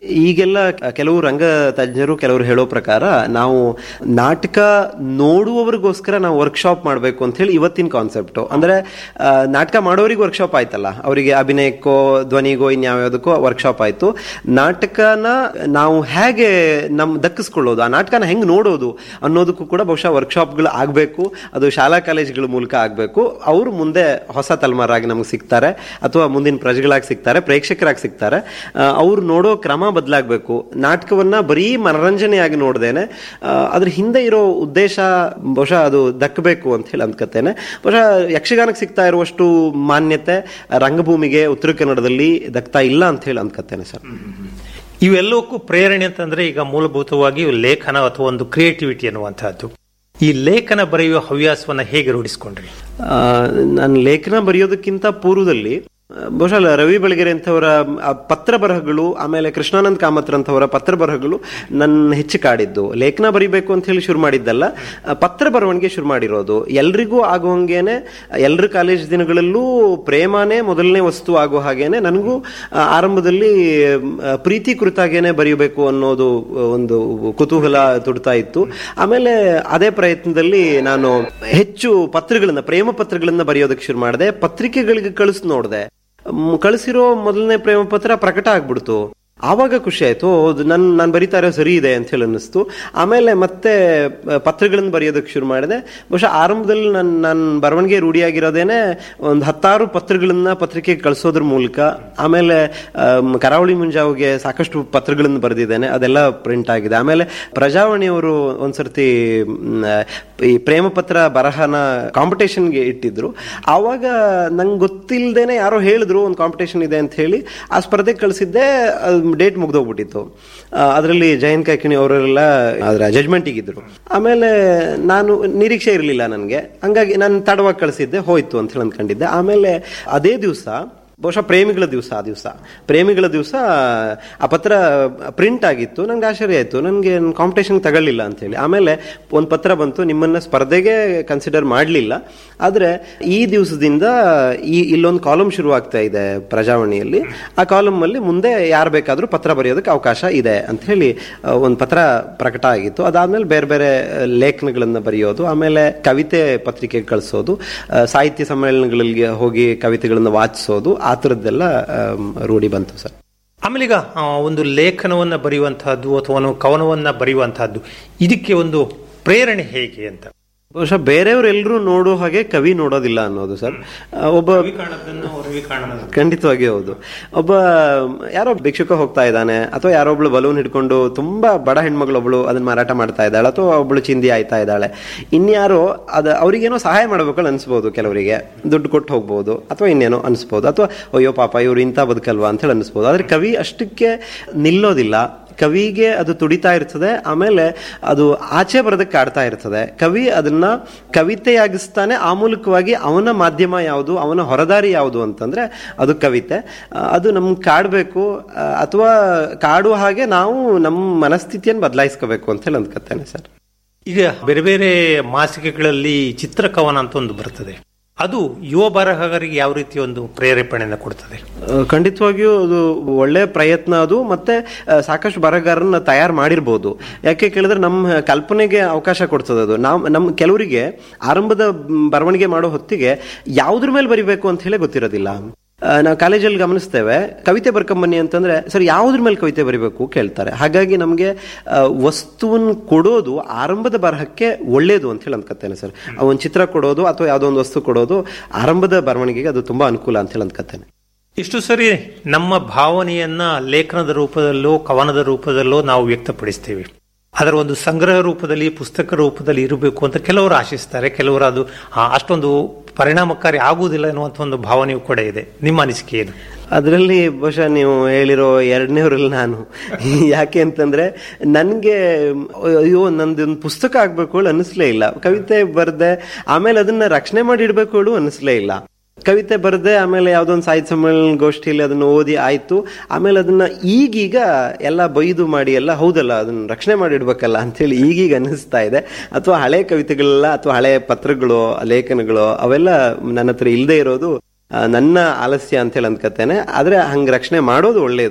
ಈಗೆಲ್ಲ ಕೆಲವು ರಂಗ ತಜ್ಞರು ಕೆಲವರು ಹೇಳೋ ಪ್ರಕಾರ ನಾವು ನಾಟಕ ನೋಡುವವರಿಗೋಸ್ಕರ ನಾವು ವರ್ಕ್ಶಾಪ್ ಮಾಡಬೇಕು ಅಂತ ಹೇಳಿ ಇವತ್ತಿನ ಕಾನ್ಸೆಪ್ಟ್ ಅಂದ್ರೆ ಆ, ನಾಟಕ ಮಾಡೋರಿಗೆ ವರ್ಕ್ಶಾಪ್ ಆಯ್ತಲ್ಲ ಅವರಿಗೆ ಅಭಿನಯಕ್ಕೋ ಧ್ವನಿಗೋ ಇನ್ಯಾವ್ಯಾವುದಕ್ಕೋ ವರ್ಕ್ಶಾಪ್ ಆಯ್ತು ನಾಟಕನ ನಾವು ಹೇಗೆ ನಮ್ ದಕ್ಕಿಸ್ಕೊಳ್ಳೋದು ಆ ನಾಟಕನ ಹೆಂಗ್ ನೋಡೋದು ಅನ್ನೋದಕ್ಕೂ ಕೂಡ ಬಹುಶಃ ವರ್ಕ್ಶಾಪ್ಗಳು ಆಗಬೇಕು ಅದು ಶಾಲಾ ಕಾಲೇಜುಗಳ ಮೂಲಕ ಆಗಬೇಕು ಅವರು ಮುಂದೆ ಹೊಸ ತಲೆಮಾರಾಗಿ ನಮ್ಗೆ ಸಿಗ್ತಾರೆ ಅಥವಾ ಮುಂದಿನ ಪ್ರಜೆಗಳಾಗಿ ಸಿಗ್ತಾರೆ ಪ್ರೇಕ್ಷಕರಾಗಿ ಸಿಗ್ತಾರೆ ಅವ್ರು ನೋಡೋ ಕ್ರಮ ಬದಲಾಗಬೇಕು ನಾಟಕವನ್ನ ಬರೀ ಮನರಂಜನೆಯಾಗಿ ನೋಡ್ದೇನೆ ಆ, ಅದ್ರ ಹಿಂದೆ ಇರೋ ಉದ್ದೇಶ ಬಹುಶಃ ಅದು ದಕ್ಕಬೇಕು ಅಂತ ಹೇಳಿ ಅಂದ್ಕತ್ತೇನೆ ಬಹುಶಃ ಯಕ್ಷಗಾನಕ್ಕೆ ಸಿಗ್ತಾ ಇರುವಷ್ಟು ಮಾನ್ಯತೆ ರಂಗಭೂಮಿಗೆ ಉತ್ತರ ಕನ್ನಡದಲ್ಲಿ ದಕ್ತಾ ಇಲ್ಲ ಅಂತ ಹೇಳಿ ಅಂದ್ಕತ್ತೇನೆ ಸರ್ ಇವೆಲ್ಲವಕ್ಕೂ ಪ್ರೇರಣೆ ಅಂತಂದ್ರೆ ಈಗ ಮೂಲಭೂತವಾಗಿ ಲೇಖನ ಅಥವಾ ಒಂದು ಕ್ರಿಯೇಟಿವಿಟಿ ಅನ್ನುವಂತಹದ್ದು ಈ ಲೇಖನ ಬರೆಯುವ ಹವ್ಯಾಸವನ್ನ ಹೇಗೆ ರೂಢಿಸಿಕೊಂಡ್ರಿ ನಾನು ಲೇಖನ ಬರೆಯೋದಕ್ಕಿಂತ ಪೂರ್ವದಲ್ಲಿ ಆ, ಬಹುಶಃ ರವಿ ಬೆಳಗೆರೆ ಅಂತವರ ಆ, ಪತ್ರ ಬರಹಗಳು ಆಮೇಲೆ ಕೃಷ್ಣಾನಂದ್ ಕಾಮತ್ ಅಂತವರ ಪತ್ರ ಬರಹಗಳು ನನ್ನ ಹೆಚ್ಚು ಕಾಡಿದ್ದು ಲೇಖನ ಬರಿಬೇಕು ಅಂತ ಹೇಳಿ ಶುರು ಮಾಡಿದ್ದಲ್ಲ ಆ, ಪತ್ರ ಬರವಣಿಗೆ ಶುರು ಮಾಡಿರೋದು ಎಲ್ರಿಗೂ ಆಗುವಂಗೇನೆ ಎಲ್ಲರ ಕಾಲೇಜ್ ದಿನಗಳಲ್ಲೂ ಪ್ರೇಮನೇ ಮೊದಲನೇ ವಸ್ತು ಆಗೋ ಹಾಗೇನೆ ನನಗೂ ಆ, ಆರಂಭದಲ್ಲಿ ಆ, ಪ್ರೀತಿ ಕುರಿತಾಗೇನೆ ಬರೆಯಬೇಕು ಅನ್ನೋದು ಒಂದು ಕುತೂಹಲ ತುಡ್ತಾ ಇತ್ತು ಆಮೇಲೆ ಅದೇ ಪ್ರಯತ್ನದಲ್ಲಿ ನಾನು ಹೆಚ್ಚು ಪತ್ರಗಳನ್ನ ಪ್ರೇಮ ಪತ್ರಗಳನ್ನ ಬರೆಯೋದಕ್ಕೆ ಶುರು ಮಾಡಿದೆ ಪತ್ರಿಕೆಗಳಿಗೆ ಕಳಿಸ್ ನೋಡಿದೆ ಕಳಿಸಿರೋ ಮೊದಲನೇ ಪ್ರೇಮ ಪತ್ರ ಪ್ರಕಟ ಆಗ್ಬಿಡ್ತು ಆವಾಗ ಖುಷಿ ಆಯ್ತು ನನ್ ನಾನು ಬರಿತಾ ಇರೋ ಸರಿ ಇದೆ ಅಂತ ಹೇಳಿ ಅನ್ನಿಸ್ತು ಆಮೇಲೆ ಮತ್ತೆ ಆ, ಪತ್ರಗಳನ್ನು ಬರೆಯೋದಕ್ಕೆ ಶುರು ಮಾಡಿದೆ ಬಹುಶಃ ಆರಂಭದಲ್ಲಿ ನನ್ನ ನನ್ನ ಬರವಣಿಗೆ ರೂಢಿಯಾಗಿರೋದೇನೆ ಒಂದು ಹತ್ತಾರು ಪತ್ರಗಳನ್ನ ಪತ್ರಿಕೆಗೆ ಕಳಿಸೋದ್ರ ಮೂಲಕ ಆಮೇಲೆ ಆಮ್, ಕರಾವಳಿ ಮುಂಜಾವಿಗೆ ಸಾಕಷ್ಟು ಪತ್ರಗಳನ್ನು ಬರೆದಿದ್ದೇನೆ ಅದೆಲ್ಲ ಪ್ರಿಂಟ್ ಆಗಿದೆ ಆಮೇಲೆ ಪ್ರಜಾವಾಣಿಯವರು ಒಂದ್ಸರ್ತಿ ಮ್, ಈ ಪ್ರೇಮ ಪತ್ರ ಬರಹನ ಕಾಂಪಿಟೇಷನ್ಗೆ ಇಟ್ಟಿದ್ರು ಆವಾಗ ನಂಗೆ ಗೊತ್ತಿಲ್ಲದೇನೆ ಯಾರೋ ಹೇಳಿದ್ರು ಒಂದು ಕಾಂಪಿಟೇಷನ್ ಇದೆ ಅಂತ ಹೇಳಿ ಆ ಸ್ಪರ್ಧೆಗೆ ಕಳಿಸಿದ್ದೆ ಡೇಟ್ ಮುಗ್ದೋಗ್ಬಿಟ್ಟಿತ್ತು ಅದರಲ್ಲಿ ಜಯಂತ್ ಕಾಕಿಣಿ ಅವರೆಲ್ಲ ಅದರ ಜಜ್ಮೆಂಟಿಗೆ ಇದ್ರು ಆಮೇಲೆ ನಾನು ನಿರೀಕ್ಷೆ ಇರಲಿಲ್ಲ ನನಗೆ ಹಂಗಾಗಿ ನಾನು ತಡವಾಗಿ ಕಳಿಸಿದ್ದೆ ಹೋಯ್ತು ಅಂತ ಹೇಳಿ ಅಂದ್ಕೊಂಡಿದ್ದೆ ಆಮೇಲೆ ಅದೇ ದಿವಸ ಬಹುಶಃ ಪ್ರೇಮಿಗಳ ದಿವಸ ಆ ದಿವಸ ಪ್ರೇಮಿಗಳ ದಿವಸ ಆ ಪತ್ರ ಪ್ರಿಂಟ್ ಆಗಿತ್ತು ನಂಗೆ ಆಶ್ಚರ್ಯ ಆಯ್ತು ನನಗೆ ಕಾಂಪಿಟೇಷನ್ ತಗೊಳ್ಳಿಲ್ಲ ಅಂತ ಹೇಳಿ ಆಮೇಲೆ ಒಂದು ಪತ್ರ ಬಂತು ನಿಮ್ಮನ್ನ ಸ್ಪರ್ಧೆಗೆ ಕನ್ಸಿಡರ್ ಮಾಡಲಿಲ್ಲ ಆದರೆ ಈ ದಿವಸದಿಂದ ಈ ಇಲ್ಲೊಂದು ಕಾಲಮ್ ಶುರು ಆಗ್ತಾ ಇದೆ ಪ್ರಜಾವಾಣಿಯಲ್ಲಿ ಆ ಕಾಲಮ್ ಅಲ್ಲಿ ಮುಂದೆ ಯಾರು ಬೇಕಾದರೂ ಪತ್ರ ಬರೆಯೋದಕ್ಕೆ ಅವಕಾಶ ಇದೆ ಅಂತ ಹೇಳಿ ಒಂದು ಪತ್ರ ಪ್ರಕಟ ಆಗಿತ್ತು ಅದಾದ್ಮೇಲೆ ಬೇರೆ ಬೇರೆ ಲೇಖನಗಳನ್ನು ಬರೆಯೋದು ಆಮೇಲೆ ಕವಿತೆ ಪತ್ರಿಕೆಗೆ ಕಳಿಸೋದು ಆ, ಸಾಹಿತ್ಯ ಸಮ್ಮೇಳನಗಳಿಗೆ ಹೋಗಿ ಕವಿತೆಗಳನ್ನು ವಾಚಿಸೋದು ಆ ಥರದ್ದೆಲ್ಲ ಆಮ್, ರೂಢಿ ಬಂತು ಸರ್ ಆಮೇಲೆ ಈಗ ಆ, ಒಂದು ಲೇಖನವನ್ನ ಬರೆಯುವಂತಹದ್ದು ಅಥವಾ ಒಂದು ಕವನವನ್ನ ಬರೆಯುವಂತಹದ್ದು ಇದಕ್ಕೆ ಒಂದು ಪ್ರೇರಣೆ ಹೇಗೆ ಅಂತ ಬಹುಶಃ ಬೇರೆಯವರೆಲ್ಲರೂ ನೋಡೋ ಹಾಗೆ ಕವಿ ನೋಡೋದಿಲ್ಲ ಅನ್ನೋದು ಸರ್ ಆ, ಒಬ್ಬ ಖಂಡಿತವಾಗಿ ಹೌದು ಒಬ್ಬ ಯಾರೋ ಭಿಕ್ಷುಕ ಹೋಗ್ತಾ ಇದ್ದಾನೆ ಅಥವಾ ಯಾರೊಬ್ಳು ಬಲೂನ್ ಹಿಡ್ಕೊಂಡು ತುಂಬಾ ಬಡ ಹೆಣ್ಮಗಳೊಬ್ಳು ಅದನ್ನ ಮಾರಾಟ ಮಾಡ್ತಾ ಇದ್ದಾಳೆ ಅಥವಾ ಒಬ್ಳು ಚಿಂದಿ ಆಯ್ತಾ ಇದ್ದಾಳೆ ಇನ್ಯಾರೋ ಅದ ಅವ್ರಿಗೇನೋ ಸಹಾಯ ಮಾಡ್ಬೇಕಲ್ಲ ಅನ್ಸ್ಬೋದು ಕೆಲವರಿಗೆ ದುಡ್ಡು ಕೊಟ್ಟು ಹೋಗ್ಬೋದು ಅಥವಾ ಇನ್ನೇನೋ ಅನ್ಸ್ಬೋದು ಅಥವಾ ಅಯ್ಯೋ ಪಾಪ ಇವ್ರು ಇಂಥ ಬದುಕಲ್ವಾ ಅಂತ ಹೇಳಿ ಅನ್ಸ್ಬೋದು ಆದ್ರೆ ಕವಿ ಅಷ್ಟಕ್ಕೆ ನಿಲ್ಲೋದಿಲ್ಲ ಕವಿಗೆ ಅದು ತುಡಿತಾ ಇರ್ತದೆ ಆಮೇಲೆ ಅದು ಆಚೆ ಬರೋದಕ್ಕೆ ಕಾಡ್ತಾ ಇರ್ತದೆ ಕವಿ ಅದನ್ನ ಕವಿತೆಯಾಗಿಸ್ತಾನೆ ಆ ಮೂಲಕವಾಗಿ ಅವನ ಮಾಧ್ಯಮ ಯಾವುದು ಅವನ ಹೊರದಾರಿ ಯಾವುದು ಅಂತಂದ್ರೆ ಅದು ಕವಿತೆ ಆ, ಅದು ನಮ್ಗೆ ಕಾಡ್ಬೇಕು ಆ, ಅಥವಾ ಕಾಡುವ ಹಾಗೆ ನಾವು ನಮ್ಮ ಮನಸ್ಥಿತಿಯನ್ನು ಬದಲಾಯಿಸ್ಕೋಬೇಕು ಅಂತ ಹೇಳಿ ಅಂದ್ಕತ್ತೇನೆ ಸರ್ ಈಗ ಬೇರೆ ಬೇರೆ ಮಾಸಿಕೆಗಳಲ್ಲಿ ಚಿತ್ರಕವನ ಅಂತ ಒಂದು ಬರ್ತದೆ ಅದು ಯುವ ಬರಹಗಾರರಿಗೆ ಯಾವ ರೀತಿ ಒಂದು ಪ್ರೇರೇಪಣೆಯನ್ನು ಕೊಡ್ತದೆ ಆ, ಖಂಡಿತವಾಗಿಯೂ ಅದು ಒಳ್ಳೆ ಪ್ರಯತ್ನ ಅದು ಮತ್ತೆ ಆ, ಸಾಕಷ್ಟು ಬರಹಗಾರರನ್ನ ತಯಾರು ಮಾಡಿರ್ಬೋದು ಯಾಕೆ ಕೇಳಿದ್ರೆ ನಮ್ಮ ಕಲ್ಪನೆಗೆ ಅವಕಾಶ ಕೊಡ್ತದೆ ಅದು ನಾವು ನಮ್ಮ ಕೆಲವರಿಗೆ ಆರಂಭದ ಮ್, ಬರವಣಿಗೆ ಮಾಡೋ ಹೊತ್ತಿಗೆ ಯಾವ್ದ್ರ ಮೇಲೆ ಬರಿಬೇಕು ಅಂತ ಹೇಳಿ ಗೊತ್ತಿರೋದಿಲ್ಲ ಆ, ನಾವು ಕಾಲೇಜಲ್ಲಿ ಗಮನಿಸ್ತೇವೆ ಕವಿತೆ ಬರ್ಕೊಂಬನ್ನಿ ಅಂತಂದ್ರೆ ಸರ್ ಯಾವ್ದ್ರ ಮೇಲೆ ಕವಿತೆ ಬರಿಬೇಕು ಕೇಳ್ತಾರೆ ಹಾಗಾಗಿ ನಮಗೆ ವಸ್ತುವನ್ನು ಕೊಡೋದು ಆರಂಭದ ಬರಹಕ್ಕೆ ಒಳ್ಳೇದು ಅಂತ ಹೇಳಿ ಅಂದ್ಕತ್ತೇನೆ ಸರ್ ಒಂದು ಚಿತ್ರ ಕೊಡೋದು ಅಥವಾ ಯಾವುದೋ ಒಂದು ವಸ್ತು ಕೊಡೋದು ಆರಂಭದ ಬರವಣಿಗೆಗೆ ಅದು ತುಂಬಾ ಅನುಕೂಲ ಅಂತ ಹೇಳಿ ಅಂದ್ಕತ್ತೇನೆ ಇಷ್ಟು ಸರಿ ನಮ್ಮ ಭಾವನೆಯನ್ನ ಲೇಖನದ ರೂಪದಲ್ಲೋ ಕವನದ ರೂಪದಲ್ಲೋ ನಾವು ವ್ಯಕ್ತಪಡಿಸ್ತೇವೆ ಅದರ ಒಂದು ಸಂಗ್ರಹ ರೂಪದಲ್ಲಿ ಪುಸ್ತಕ ರೂಪದಲ್ಲಿ ಇರಬೇಕು ಅಂತ ಕೆಲವರು ಆಶಿಸ್ತಾರೆ ಕೆಲವರು ಅದು ಆ, ಅಷ್ಟೊಂದು ಪರಿಣಾಮಕಾರಿ ಆಗುವುದಿಲ್ಲ ಎನ್ನುವಂತ ಒಂದು ಭಾವನೆಯೂ ಕೂಡ ಇದೆ ನಿಮ್ಮ ಅನಿಸಿಕೆ ಏನು ಅದರಲ್ಲಿ ಬಹುಶಃ ನೀವು ಹೇಳಿರೋ ಎರಡನೇವ್ರಲ್ಲಿ ನಾನು ಯಾಕೆ ಅಂತಂದ್ರೆ ನನ್ಗೆ ಅಯ್ಯೋ ನಂದೊಂದು ಪುಸ್ತಕ ಆಗ್ಬೇಕು ಹೇಳಿ ಅನಿಸ್ಲೇ ಇಲ್ಲ ಕವಿತೆ ಬರ್ದೆ ಆಮೇಲೆ ಅದನ್ನ ರಕ್ಷಣೆ ಮಾಡಿ ಇಡ್ಬೇಕು ಹೇಳು ಅನಿಸ್ಲೇ ಇಲ್ಲ ಕವಿತೆ ಬರ್ದೆ ಆಮೇಲೆ ಯಾವ್ದೋ ಒಂದು ಸಾಹಿತ್ಯ ಸಮ್ಮೇಳನ ಗೋಷ್ಠಿಯಲ್ಲಿ ಅದನ್ನ ಓದಿ ಆಯ್ತು ಆಮೇಲೆ ಅದನ್ನ ಈಗೀಗ ಎಲ್ಲ ಬೈದು ಮಾಡಿ ಎಲ್ಲ ಹೌದಲ್ಲ ಅದನ್ನ ರಕ್ಷಣೆ ಮಾಡಿ ಇಡ್ಬೇಕಲ್ಲ ಅಂತೇಳಿ ಈಗೀಗ ಅನಿಸ್ತಾ ಇದೆ ಅಥವಾ ಹಳೆ ಕವಿತೆಗಳೆಲ್ಲ ಅಥವಾ ಹಳೆ ಪತ್ರಗಳು ಲೇಖನಗಳು ಅವೆಲ್ಲ ನನ್ನ ಹತ್ರ ಇಲ್ಲದೆ ಇರೋದು ಆ, ನನ್ನ ಆಲಸ್ಯ ಅಂತ ಹೇಳಿ ಅಂದ್ಕತ್ತೇನೆ ಆದ್ರೆ ಹಂಗ ರಕ್ಷಣೆ ಮಾಡೋದು ಒಳ್ಳೇದು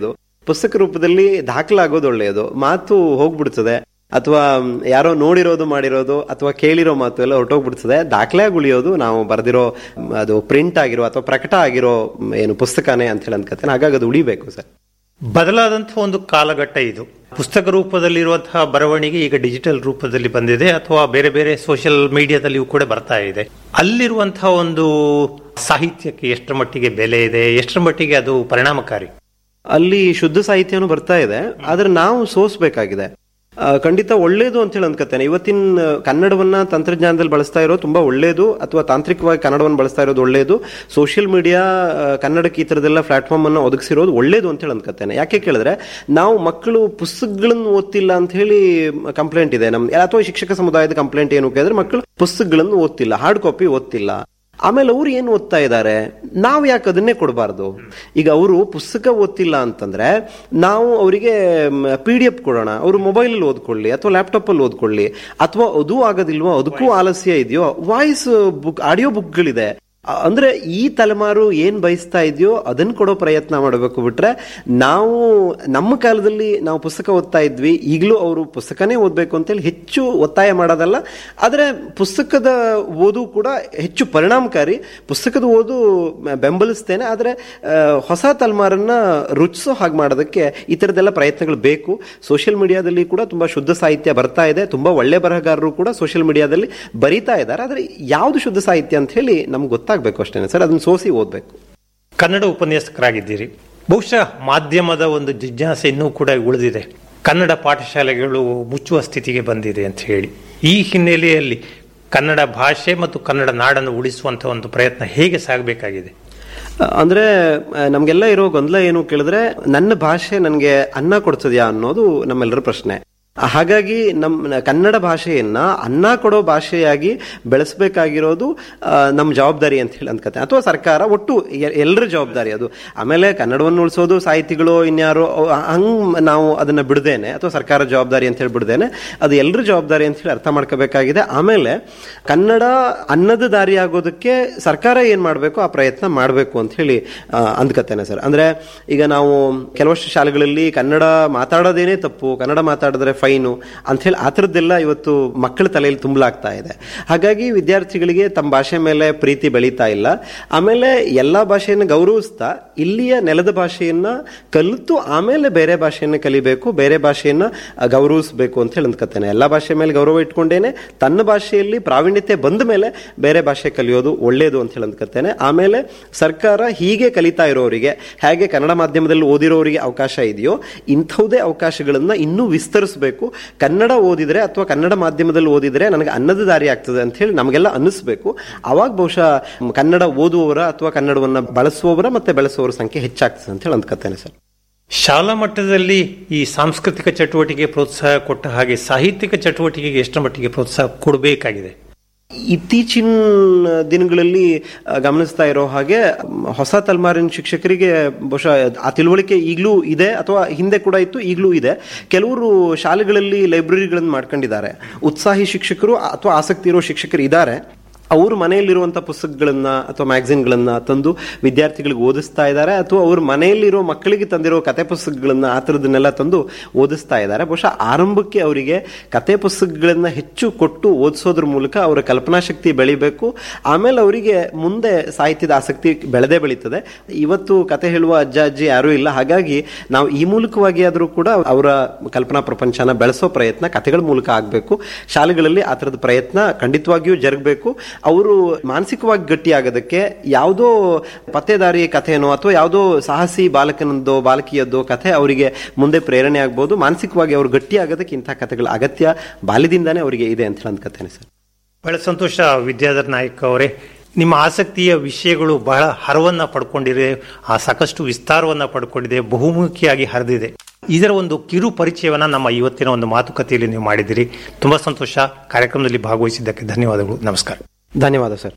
ಪುಸ್ತಕ ರೂಪದಲ್ಲಿ ದಾಖಲಾಗೋದು ಒಳ್ಳೆಯದು ಮಾತು ಹೋಗ್ಬಿಡ್ತದೆ ಅಥವಾ ಯಾರೋ ನೋಡಿರೋದು ಮಾಡಿರೋದು ಅಥವಾ ಕೇಳಿರೋ ಮಾತು ಎಲ್ಲ ಹೊರಟೋಗ್ಬಿಡ್ತದೆ ದಾಖಲೆಯಾಗಿ ಉಳಿಯೋದು ನಾವು ಬರೆದಿರೋ ಅದು ಪ್ರಿಂಟ್ ಆಗಿರೋ ಅಥವಾ ಪ್ರಕಟ ಆಗಿರೋ ಏನು ಪುಸ್ತಕನೇ ಅಂತ ಹೇಳಿ ಅನ್ಕತ್ತೇನೆ ಹಾಗಾಗಿ ಅದು ಉಳಿಬೇಕು ಸರ್ ಬದಲಾದಂತಹ ಒಂದು ಕಾಲಘಟ್ಟ ಇದು ಪುಸ್ತಕ ರೂಪದಲ್ಲಿರುವಂತಹ ಬರವಣಿಗೆ ಈಗ ಡಿಜಿಟಲ್ ರೂಪದಲ್ಲಿ ಬಂದಿದೆ ಅಥವಾ ಬೇರೆ ಬೇರೆ ಸೋಷಿಯಲ್ ಮೀಡಿಯಾದಲ್ಲಿಯೂ ಕೂಡ ಬರ್ತಾ ಇದೆ ಅಲ್ಲಿರುವಂತಹ ಒಂದು ಸಾಹಿತ್ಯಕ್ಕೆ ಎಷ್ಟರ ಮಟ್ಟಿಗೆ ಬೆಲೆ ಇದೆ ಎಷ್ಟರ ಮಟ್ಟಿಗೆ ಅದು ಪರಿಣಾಮಕಾರಿ ಅಲ್ಲಿ ಶುದ್ಧ ಸಾಹಿತ್ಯನೂ ಬರ್ತಾ ಇದೆ ಆದ್ರೆ ನಾವು ಸೋಸ್ಬೇಕಾಗಿದೆ ಆ, ಖಂಡಿತ ಒಳ್ಳೇದು ಅಂತ ಹೇಳಿ ಅನ್ಕೋತೇನೆ ಇವತ್ತಿನ ಕನ್ನಡವನ್ನ ತಂತ್ರಜ್ಞಾನದಲ್ಲಿ ಬಳಸ್ತಾ ಇರೋದು ತುಂಬಾ ಒಳ್ಳೇದು ಅಥವಾ ತಾಂತ್ರಿಕವಾಗಿ ಕನ್ನಡವನ್ನು ಬಳಸ್ತಾ ಇರೋದು ಒಳ್ಳೇದು ಸೋಷಿಯಲ್ ಮೀಡಿಯಾ ಕನ್ನಡಕ್ಕೆ ಈ ತರದೆಲ್ಲ ಪ್ಲಾಟ್ಫಾರ್ಮ್ ಅನ್ನ ಒದಗಿಸಿರೋದು ಒಳ್ಳೇದು ಅಂತ ಹೇಳಿ ಅನ್ಕೋತೇನೆ ಯಾಕೆ ಕೇಳಿದ್ರೆ ನಾವು ಮಕ್ಕಳು ಪುಸ್ತಕಗಳನ್ನು ಓದ್ತಿಲ್ಲ ಅಂತ ಹೇಳಿ ಕಂಪ್ಲೇಂಟ್ ಇದೆ ನಮ್ ಅಥವಾ ಶಿಕ್ಷಕ ಸಮುದಾಯದ ಕಂಪ್ಲೇಂಟ್ ಏನು ಕೇಳಿದ್ರೆ ಮಕ್ಕಳು ಪುಸ್ತಕಗಳನ್ನು ಓದ್ತಿಲ್ಲ ಹಾರ್ಡ್ ಕಾಪಿ ಓದ್ತಿಲ್ಲ ಆಮೇಲೆ ಅವ್ರು ಏನು ಓದ್ತಾ ಇದ್ದಾರೆ ನಾವು ಯಾಕೆ ಅದನ್ನೇ ಕೊಡಬಾರ್ದು ಈಗ ಅವರು ಪುಸ್ತಕ ಓದ್ತಿಲ್ಲ ಅಂತಂದ್ರೆ ನಾವು ಅವರಿಗೆ ಪಿ ಡಿ ಎಫ್ ಕೊಡೋಣ ಅವರು ಮೊಬೈಲ್ ಓದ್ಕೊಳ್ಳಿ ಅಥವಾ ಲ್ಯಾಪ್ಟಾಪ್ ಅಲ್ಲಿ ಓದ್ಕೊಳ್ಳಿ ಅಥವಾ ಅದು ಆಗೋದಿಲ್ವೋ ಅದಕ್ಕೂ ಆಲಸ್ಯ ಇದೆಯೋ ವಾಯ್ಸ್ ಬುಕ್ ಆಡಿಯೋ ಬುಕ್ಗಳಿದೆ ಅ- ಅಂದ್ರೆ ಈ ತಲೆಮಾರು ಏನ್ ಬಯಸ್ತಾ ಇದೆಯೋ ಅದನ್ನ ಕೊಡೋ ಪ್ರಯತ್ನ ಮಾಡಬೇಕು ಬಿಟ್ರೆ ನಾವು ನಮ್ಮ ಕಾಲದಲ್ಲಿ ನಾವು ಪುಸ್ತಕ ಓದ್ತಾ ಇದ್ವಿ ಈಗಲೂ ಅವರು ಪುಸ್ತಕನೇ ಓದ್ಬೇಕು ಅಂತೇಳಿ ಹೆಚ್ಚು ಒತ್ತಾಯ ಮಾಡೋದಲ್ಲ ಆದ್ರೆ ಪುಸ್ತಕದ ಓದು ಕೂಡ ಹೆಚ್ಚು ಪರಿಣಾಮಕಾರಿ ಪುಸ್ತಕದ ಓದು ಮ- ಬೆಂಬಲಿಸ್ತೇನೆ ಆದ್ರೆ ಆ, ಹೊಸ ತಲೆಮಾರನ್ನ ರುಚಿಸೋ ಹಾಗೆ ಮಾಡೋದಕ್ಕೆ ಈ ತರದೆಲ್ಲ ಪ್ರಯತ್ನಗಳು ಬೇಕು ಸೋಷಿಯಲ್ ಮೀಡಿಯಾದಲ್ಲಿ ಕೂಡ ತುಂಬಾ ಶುದ್ಧ ಸಾಹಿತ್ಯ ಬರ್ತಾ ಇದೆ ತುಂಬಾ ಒಳ್ಳೆ ಬರಹಗಾರರು ಕೂಡ ಸೋಷಿಯಲ್ ಮೀಡಿಯಾದಲ್ಲಿ ಬರೀತಾ ಇದ್ದಾರೆ ಆದ್ರೆ ಯಾವ್ದು ಶುದ್ಧ ಸಾಹಿತ್ಯ ಅಂತ ಹೇಳಿ ನಮ್ಗೆ ಗೊತ್ತಾಗ್ಬೇಕು ಅಷ್ಟೇನೆ ಸರ್ ಅದನ್ನ ಸೋಸಿ ಓದ್ಬೇಕು ಕನ್ನಡ ಉಪನ್ಯಾಸಕರಾಗಿದ್ದೀರಿ ಬಹುಶಃ ಮಾಧ್ಯಮದ ಒಂದು ಜಿಜ್ಞಾಸೆ ಇನ್ನೂ ಕೂಡ ಉಳಿದಿದೆ ಕನ್ನಡ ಪಾಠಶಾಲೆಗಳು ಮುಚ್ಚುವ ಸ್ಥಿತಿಗೆ ಬಂದಿದೆ ಅಂತ ಹೇಳಿ ಈ ಹಿನ್ನೆಲೆಯಲ್ಲಿ ಕನ್ನಡ ಭಾಷೆ ಮತ್ತು ಕನ್ನಡ ನಾಡನ್ನು ಉಳಿಸುವಂತಹ ಒಂದು ಪ್ರಯತ್ನ ಹೇಗೆ ಸಾಗಬೇಕಾಗಿದೆ ಅಂದ್ರೆ ಆ, ನಮ್ಗೆಲ್ಲ ಇರೋ ಗೊಂದಲ ಏನು ಕೇಳಿದ್ರೆ ನನ್ನ ಭಾಷೆ ನನಗೆ ಅನ್ನ ಕೊಡ್ತದ್ಯಾ ಅನ್ನೋದು ನಮ್ಮೆಲ್ಲರ ಪ್ರಶ್ನೆ ಹಾಗಾಗಿ ನಮ್ಮ ಕನ್ನಡ ಭಾಷೆಯನ್ನ ಅನ್ನ ಕೊಡೋ ಭಾಷೆಯಾಗಿ ಬೆಳೆಸಬೇಕಾಗಿರೋದು ನಮ್ಮ ಜವಾಬ್ದಾರಿ ಅಂತ ಹೇಳಿ ಅನ್ಕತೆ ಅಥವಾ ಸರ್ಕಾರ ಒಟ್ಟು ಎ- ಎಲ್ಲರ ಜವಾಬ್ದಾರಿ ಅದು ಆಮೇಲೆ ಕನ್ನಡವನ್ನು ಉಳಿಸೋದು ಸಾಹಿತಿಗಳು ಇನ್ಯಾರು ಅವ್- ಹಂಗ್ ನಾವು ಅದನ್ನ ಬಿಡದೇನೆ ಅಥವಾ ಸರ್ಕಾರ ಜವಾಬ್ದಾರಿ ಅಂತ ಹೇಳಿ ಬಿಡದೇನೆ ಅದು ಎಲ್ಲರ ಜವಾಬ್ದಾರಿ ಅಂತ ಹೇಳಿ ಅರ್ಥ ಮಾಡ್ಕೋಬೇಕಾಗಿದೆ ಆಮೇಲೆ ಕನ್ನಡ ಅನ್ನದ ದಾರಿ ಆಗೋದಕ್ಕೆ ಸರ್ಕಾರ ಏನ್ ಮಾಡಬೇಕು ಆ ಪ್ರಯತ್ನ ಮಾಡಬೇಕು ಅಂತ ಹೇಳಿ ಆ, ಅಂದ್ಕತ್ತೇನೆ ಸರ್ ಅಂದ್ರೆ ಈಗ ನಾವು ಕೆಲವಷ್ಟು ಶಾಲೆಗಳಲ್ಲಿ ಕನ್ನಡ ಮಾತಾಡೋದೇನೆ ತಪ್ಪು ಕನ್ನಡ ಮಾತಾಡಿದ್ರೆ ಫೈನು ಅಂತ ಹೇಳಿ ಆ ಥರದ್ದೆಲ್ಲ ಇವತ್ತು ಮಕ್ಕಳ ತಲೆಯಲ್ಲಿ ತುಂಬಲಾಗ್ತಾ ಇದೆ ಹಾಗಾಗಿ ವಿದ್ಯಾರ್ಥಿಗಳಿಗೆ ತಮ್ಮ ಭಾಷೆ ಮೇಲೆ ಪ್ರೀತಿ ಬೆಳೀತಾ ಇಲ್ಲ ಆಮೇಲೆ ಎಲ್ಲಾ ಭಾಷೆಯನ್ನು ಗೌರವಿಸ್ತಾ ಇಲ್ಲಿಯ ನೆಲದ ಭಾಷೆಯನ್ನ ಕಲಿತು ಆಮೇಲೆ ಬೇರೆ ಭಾಷೆಯನ್ನ ಕಲಿಬೇಕು ಬೇರೆ ಭಾಷೆಯನ್ನ ಆ, ಗೌರವಿಸಬೇಕು ಅಂತ ಹೇಳಿ ಅಂದ್ಕತ್ತೇನೆ ಎಲ್ಲಾ ಭಾಷೆ ಮೇಲೆ ಗೌರವ ಇಟ್ಕೊಂಡೇನೆ ತನ್ನ ಭಾಷೆಯಲ್ಲಿ ಪ್ರಾವೀಣ್ಯತೆ ಬಂದ ಮೇಲೆ ಬೇರೆ ಭಾಷೆ ಕಲಿಯೋದು ಒಳ್ಳೇದು ಅಂತ ಹೇಳಿ ಅಂದ್ಕತ್ತೇನೆ ಆಮೇಲೆ ಸರ್ಕಾರ ಹೀಗೆ ಕಲಿತಾ ಇರೋರಿಗೆ ಹೇಗೆ ಕನ್ನಡ ಮಾಧ್ಯಮದಲ್ಲಿ ಓದಿರೋರಿಗೆ ಅವಕಾಶ ಇದೆಯೋ ಇಂಥವುದೇ ಅವಕಾಶಗಳನ್ನ ಇನ್ನೂ ವಿಸ್ತರಿಸಬೇಕು ಕನ್ನಡ ಓದಿದ್ರೆ ಅಥವಾ ಕನ್ನಡ ಮಾಧ್ಯಮದಲ್ಲಿ ಓದಿದ್ರೆ ನನಗೆ ಅನ್ನದ ದಾರಿ ಆಗ್ತದೆ ಅಂತ ಹೇಳಿ ನಮಗೆಲ್ಲ ಅನ್ನಿಸ್ಬೇಕು ಅವಾಗ ಬಹುಶಃ ಕನ್ನಡ ಓದುವವರ ಅಥವಾ ಕನ್ನಡವನ್ನ ಬಳಸುವವರ ಮತ್ತೆ ಬೆಳೆಸುವವರ ಸಂಖ್ಯೆ ಹೆಚ್ಚಾಗ್ತದೆ ಅಂತ ಹೇಳಿ ಅಂದ್ಕತ್ತೇನೆ ಸರ್ ಶಾಲಾ ಮಟ್ಟದಲ್ಲಿ ಈ ಸಾಂಸ್ಕೃತಿಕ ಚಟುವಟಿಕೆ ಪ್ರೋತ್ಸಾಹ ಕೊಟ್ಟ ಹಾಗೆ ಸಾಹಿತ್ಯಿಕ ಚಟುವಟಿಕೆಗೆ ಎಷ್ಟರ ಮಟ್ಟಿಗೆ ಪ್ರೋತ್ಸಾಹ ಕೊಡಬೇಕಾಗಿದೆ ಇತ್ತೀಚಿನ ದಿನಗಳಲ್ಲಿ ಆ, ಗಮನಿಸ್ತಾ ಇರೋ ಹಾಗೆ ಮ್, ಹೊಸ ತಲೆಮಾರಿನ ಶಿಕ್ಷಕರಿಗೆ ಬಹುಶಃ ಆ ತಿಳುವಳಿಕೆ ಈಗಲೂ ಇದೆ ಅಥವಾ ಹಿಂದೆ ಕೂಡ ಇತ್ತು ಈಗಲೂ ಇದೆ ಕೆಲವರು ಶಾಲೆಗಳಲ್ಲಿ ಲೈಬ್ರರಿಗಳನ್ನು ಮಾಡ್ಕೊಂಡಿದ್ದಾರೆ ಉತ್ಸಾಹಿ ಶಿಕ್ಷಕರು ಅಥವಾ ಆಸಕ್ತಿ ಇರೋ ಶಿಕ್ಷಕರು ಇದ್ದಾರೆ ಅವರು ಮನೆಯಲ್ಲಿರುವಂಥ ಪುಸ್ತಕಗಳನ್ನ ಅಥವಾ ಮ್ಯಾಗಝಿನ್ಗಳನ್ನ ತಂದು ವಿದ್ಯಾರ್ಥಿಗಳಿಗೆ ಓದಿಸ್ತಾ ಇದ್ದಾರೆ ಅಥವಾ ಅವ್ರ ಮನೆಯಲ್ಲಿರೋ ಮಕ್ಕಳಿಗೆ ತಂದಿರೋ ಕತೆ ಪುಸ್ತಕಗಳನ್ನ ಆ ಥರದನ್ನೆಲ್ಲ ತಂದು ಓದಿಸ್ತಾ ಇದ್ದಾರೆ ಬಹುಶಃ ಆರಂಭಕ್ಕೆ ಅವರಿಗೆ ಕತೆ ಪುಸ್ತಕಗಳನ್ನ ಹೆಚ್ಚು ಕೊಟ್ಟು ಓದಿಸೋದ್ರ ಮೂಲಕ ಅವರ ಕಲ್ಪನಾ ಶಕ್ತಿ ಬೆಳಿಬೇಕು ಆಮೇಲೆ ಅವರಿಗೆ ಮುಂದೆ ಸಾಹಿತ್ಯದ ಆಸಕ್ತಿ ಬೆಳೆದೇ ಬೆಳೀತದೆ ಇವತ್ತು ಕತೆ ಹೇಳುವ ಅಜ್ಜ ಅಜ್ಜಿ ಯಾರೂ ಇಲ್ಲ ಹಾಗಾಗಿ ನಾವು ಈ ಮೂಲಕವಾಗಿ ಆದರೂ ಕೂಡ ಅವರ ಕಲ್ಪನಾ ಪ್ರಪಂಚನ ಬೆಳೆಸೋ ಪ್ರಯತ್ನ ಕಥೆಗಳ ಮೂಲಕ ಆಗಬೇಕು ಶಾಲೆಗಳಲ್ಲಿ ಆ ಥರದ ಪ್ರಯತ್ನ ಖಂಡಿತವಾಗಿಯೂ ಜರುಗಬೇಕು ಅವರು ಮಾನಸಿಕವಾಗಿ ಗಟ್ಟಿಯಾಗೋದಕ್ಕೆ ಯಾವುದೋ ಪತ್ತೇದಾರಿ ಕಥೆನೋ ಅಥವಾ ಯಾವುದೋ ಸಾಹಸಿ ಬಾಲಕನದ್ದೋ ಬಾಲಕಿಯದ್ದೋ ಕಥೆ ಅವರಿಗೆ ಮುಂದೆ ಪ್ರೇರಣೆ ಆಗ್ಬೋದು ಮಾನಸಿಕವಾಗಿ ಅವರು ಗಟ್ಟಿ ಆಗೋದಕ್ಕೆ ಇಂಥ ಕಥೆಗಳ ಅಗತ್ಯ ಬಾಲ್ಯದಿಂದಾನೇ ಅವರಿಗೆ ಇದೆ ಅಂತ ಹೇಳಿ ಅಂದ್ಕೊತೇನೆ ಸರ್ ಬಹಳ ಸಂತೋಷ ವಿದ್ಯಾಧರ್ ನಾಯಕ್ ಅವರೇ ನಿಮ್ಮ ಆಸಕ್ತಿಯ ವಿಷಯಗಳು ಬಹಳ ಹರವನ್ನ ಪಡ್ಕೊಂಡಿದೆ ಆ ಸಾಕಷ್ಟು ವಿಸ್ತಾರವನ್ನ ಪಡ್ಕೊಂಡಿದೆ ಬಹುಮುಖಿಯಾಗಿ ಹರಿದಿದೆ ಇದರ ಒಂದು ಕಿರು ಪರಿಚಯವನ್ನ ನಮ್ಮ ಇವತ್ತಿನ ಒಂದು ಮಾತುಕತೆಯಲ್ಲಿ ನೀವು ಮಾಡಿದಿರಿ ತುಂಬಾ ಸಂತೋಷ ಕಾರ್ಯಕ್ರಮದಲ್ಲಿ ಭಾಗವಹಿಸಿದ್ದಕ್ಕೆ ಧನ್ಯವಾದಗಳು ನಮಸ್ಕಾರ ಧನ್ಯವಾದ ಸರ್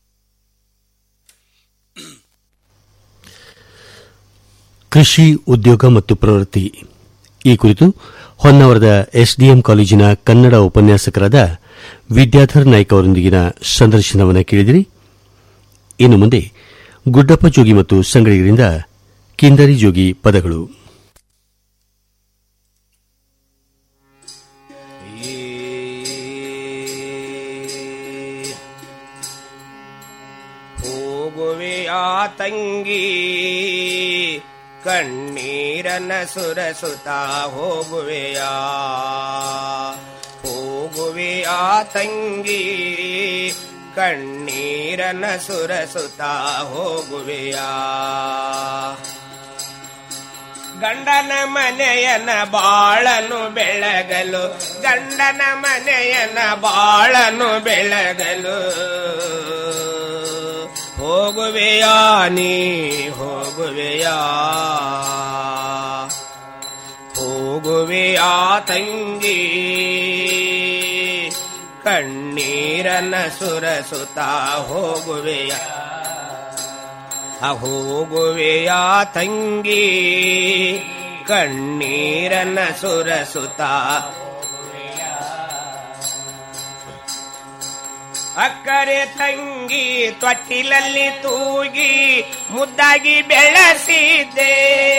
ಕೃಷಿ ಉದ್ಯೋಗ ಮತ್ತು ಪ್ರವೃತ್ತಿ ಈ ಕುರಿತು ಹೊನ್ನಾವರದ ಎಸ್ಡಿಎಂ ಕಾಲೇಜಿನ ಕನ್ನಡ ಉಪನ್ಯಾಸಕರಾದ ವಿದ್ಯಾಧರ್ ನಾಯ್ಕ ಅವರೊಂದಿಗಿನ ಸಂದರ್ಶನವನ್ನು ಕೇಳಿದಿರಿ ಇನ್ನು ಮುಂದೆ ಗುಡ್ಡಪ್ಪ ಜೋಗಿ ಮತ್ತು ಸಂಗಡಿಗರಿಂದ ಕಿಂದರಿ ಜೋಗಿ ಪದಗಳು ಹೋಗುವೆಯಾ ತಂಗಿ ಕಣ್ಣೀರನ್ನ ಸುರಸುತ್ತಾ ಹೋಗುವೆಯಾ ಹೋಗುವೆಯಾ ತಂಗಿ ಕಣ್ಣೀರನ್ನ ಸುರಸುತ್ತಾ ಹೋಗುವೆಯಾ ಗಂಡನ ಮನೆಯನ ಬಾಳನು ಬೆಳಗಲು ಗಂಡನ ಮನೆಯನ ಬಾಳನು ಬೆಳಗಲು ಹೋಗುವೆಯಾ ನೀ ಹೋಗುವೆಯಾ ಹೋಗುವೆಯಾ ತಂಗಿ ಕಣ್ಣೀರನ್ನ ಸುರಸುತ್ತಾ ಹೋಗುವೆಯಾ ಹೋಗುವೆಯಾ ತಂಗಿ ಕಣ್ಣೀರನ್ನ ಸುರಸುತ್ತಾ ಅಕ್ಕರೆ ತಂಗಿ ತೊಟ್ಟಿಲಲ್ಲಿ ತೂಗಿ ಮುದ್ದಾಗಿ ಬೆಳೆಸಿದ್ದೆ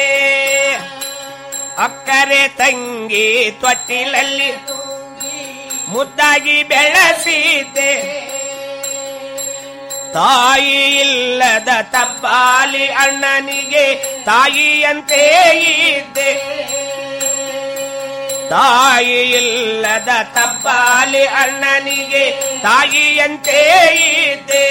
ಅಕ್ಕರೆ ತಂಗಿ ತೊಟ್ಟಿಲಲ್ಲಿ ಮುದ್ದಾಗಿ ಬೆಳೆಸಿದ್ದೆ ತಾಯಿ ಇಲ್ಲದ ತಬ್ಬಾಲಿ ಅಣ್ಣನಿಗೆ ತಾಯಿಯಂತೆ ಇದ್ದೆ ತಾಯಿ ಇಲ್ಲದ ತಬ್ಬಾಲಿ ಅಣ್ಣನಿಗೆ ತಾಯಿಯಂತೆ ಇದ್ದೆ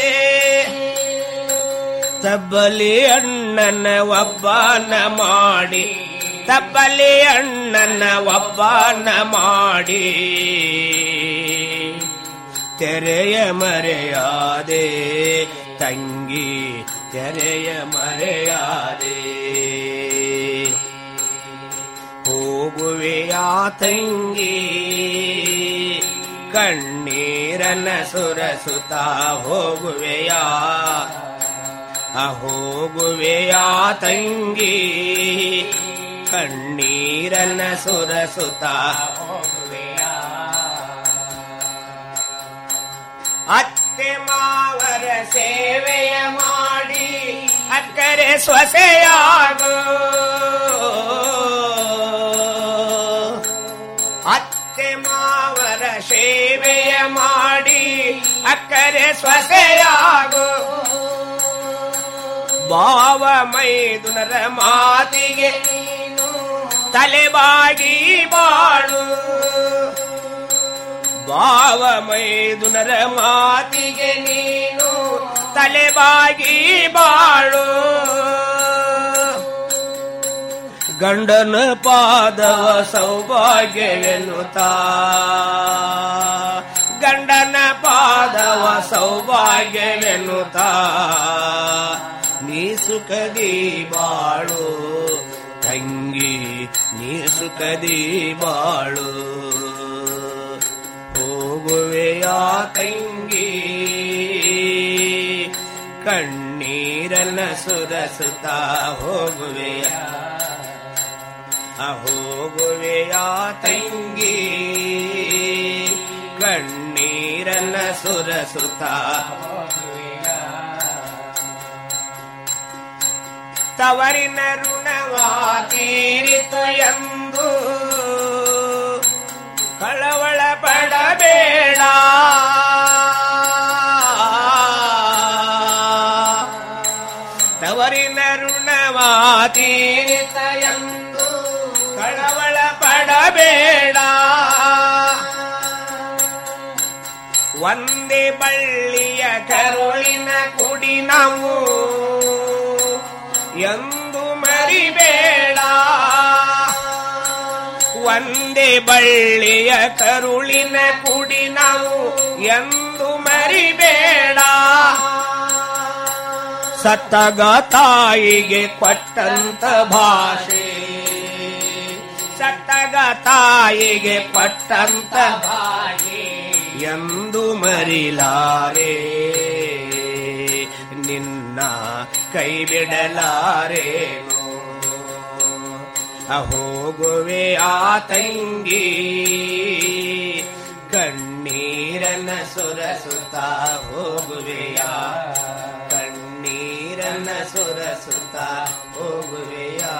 ತಬ್ಬಲಿ ಅಣ್ಣನ ಒಬ್ಬನ ಮಾಡಿ ತಬ್ಬಲಿ ಅಣ್ಣನ ಒಬ್ಬನ ಮಾಡಿ ತೆರೆಯ ಮರೆಯಾದೆ ತಂಗಿ ತೆರೆಯ ಮರೆಯಾದೆ ಹೋಗುವೆಯಾ ತಂಗಿ ಕಣ್ಣೀರನ್ನ ಸುರಸುತ್ತಾ ಹೋಗುವೆಯಾ ಹೋಗುವೆಯಾ ತಂಗಿ ಕಣ್ಣೀರನ್ನ ಸುರಸುತ್ತಾ ಹೋಗುವೆಯಾ ಅತ್ತೆ ಮಾವರ ಸೇವೆಯ ಮಾಡಿ ಅಕ್ಕರೆ ಸೊಸೆಯಾಗು ಅತ್ತೆ ಮಾವರ ಸೇವೆಯ ಮಾಡಿ ಅಕ್ಕರೆ ಸೊಸೆಯಾಗು ಬಾವ ಮೈದುನರ ಮಾತಿಗೆ ತಲೆಬಾಗಿ ಬಾಳು ಭಾವ ಮೈದುನರ ಮಾತಿಗೆ ನೀನು ತಲೆಬಾಗಿ ಬಾಳು ಗಂಡನ ಪಾದವ ಸೌಭಾಗ್ಯವೆನ್ನುತ್ತಾ ಗಂಡನ ಪಾದವ ಸೌಭಾಗ್ಯವೆನ್ನುತ್ತಾ ನೀ ಸುಖದಿ ಬಾಳು ತಂಗಿ ನೀ ಸುಖದಿ ಬಾಳು ಹೋಗುವೆಯಾ ತಂಗಿ ಕಣ್ಣೀರನ್ನ ಸುರಸುತ್ತಾ ಹೋಗುವೆಯಾ ಹೋಗುವೆಯಾ ತಂಗಿ ಕಣ್ಣೀರನ್ನ ಸುರಸುತ್ತಾ ತವರಿನ ಋಣವಾ ತೀರಿತು ಎಂದು ಕಳವಳ ಪಡಬೇಡ ತವರಿನ ಋಣವಾ ತೀರಿತ ಎಂದು ಕಳವಳ ಪಡಬೇಡ ಒಂದೇ ಬಳ್ಳಿಯ ಕರುಳಿನ ಕುಡಿ ನಾವು ಎಂದು ಮರಿಬೇಡ ಒಂದೇ ಬಳ್ಳಿಯ ಕರುಳಿನ ಕುಡಿ ನಾವು ಎಂದು ಮರಿಬೇಡ ಸತ್ತಗ ತಾಯಿಗೆ ಕೊಟ್ಟಂತ ಭಾಷೆ ಸತ್ತಗ ತಾಯಿಗೆ ಕೊಟ್ಟಂತ ಭಾಷೆ ಎಂದು ಮರಿಲಾರೆ ನಿನ್ನ ಕೈ ಬಿಡಲಾರೇನು ಹೋಗುವೆ ಆ ತಂಗಿ ಕಣ್ಣೀರನ್ನ ಸುರಸುತ್ತಾ ಹೋಗುವೆಯಾ ಕಣ್ಣೀರನ್ನ ಸುರಸುತ್ತಾ ಹೋಗುವೆಯಾ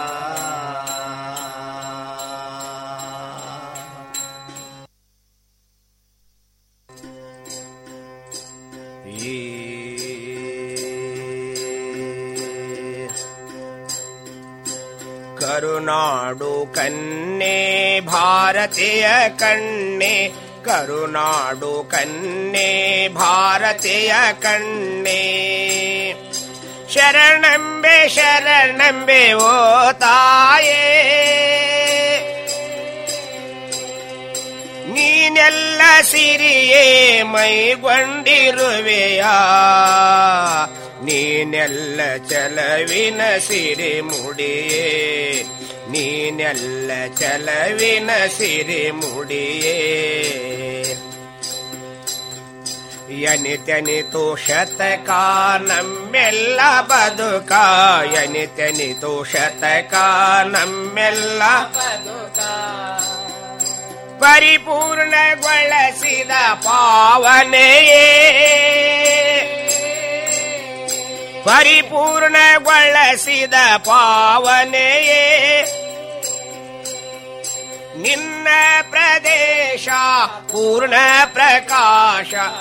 ಕರುನಾಡು ಕನ್ನೆ ಭಾರತೀಯ ಕಣ್ಣೆ ಕರುನಾಡು ಕನ್ನೆ ಭಾರತೀಯ ಕಣ್ಣೆ ಶರಣಂಬೆ ಶರಣಂಬೆ ಓ ತಾಯೇ ನೀನೆಲ್ಲ ಸಿರಿಯೇ ಮೈಗೊಂಡಿರುವೆಯಾ ನೀನೆಲ್ಲ ಚಲವಿನ ಸಿರಿ ಮುಡಿಯೇ ನೀನೆಲ್ಲ ಚಲವಿನ ಸಿರಿ ಮುಡಿಯೇ ಯನಿತ್ಯನಿತು ಶತಕ ನಮ್ಮೆಲ್ಲ ಬದುಕ ಯನಿತ್ಯನಿತು ಶತಕ ನಮ್ಮೆಲ್ಲ ಬದುಕ ಪರಿಪೂರ್ಣಗೊಳಿಸಿದ ಪಾವನೆಯೇ ಪರಿಪೂರ್ಣಗೊಳಿಸಿದ ಪಾವನೆಯೇ ನಿನ್ನ ಪ್ರದೇಶ ಪೂರ್ಣ ಪ್ರಕಾಶ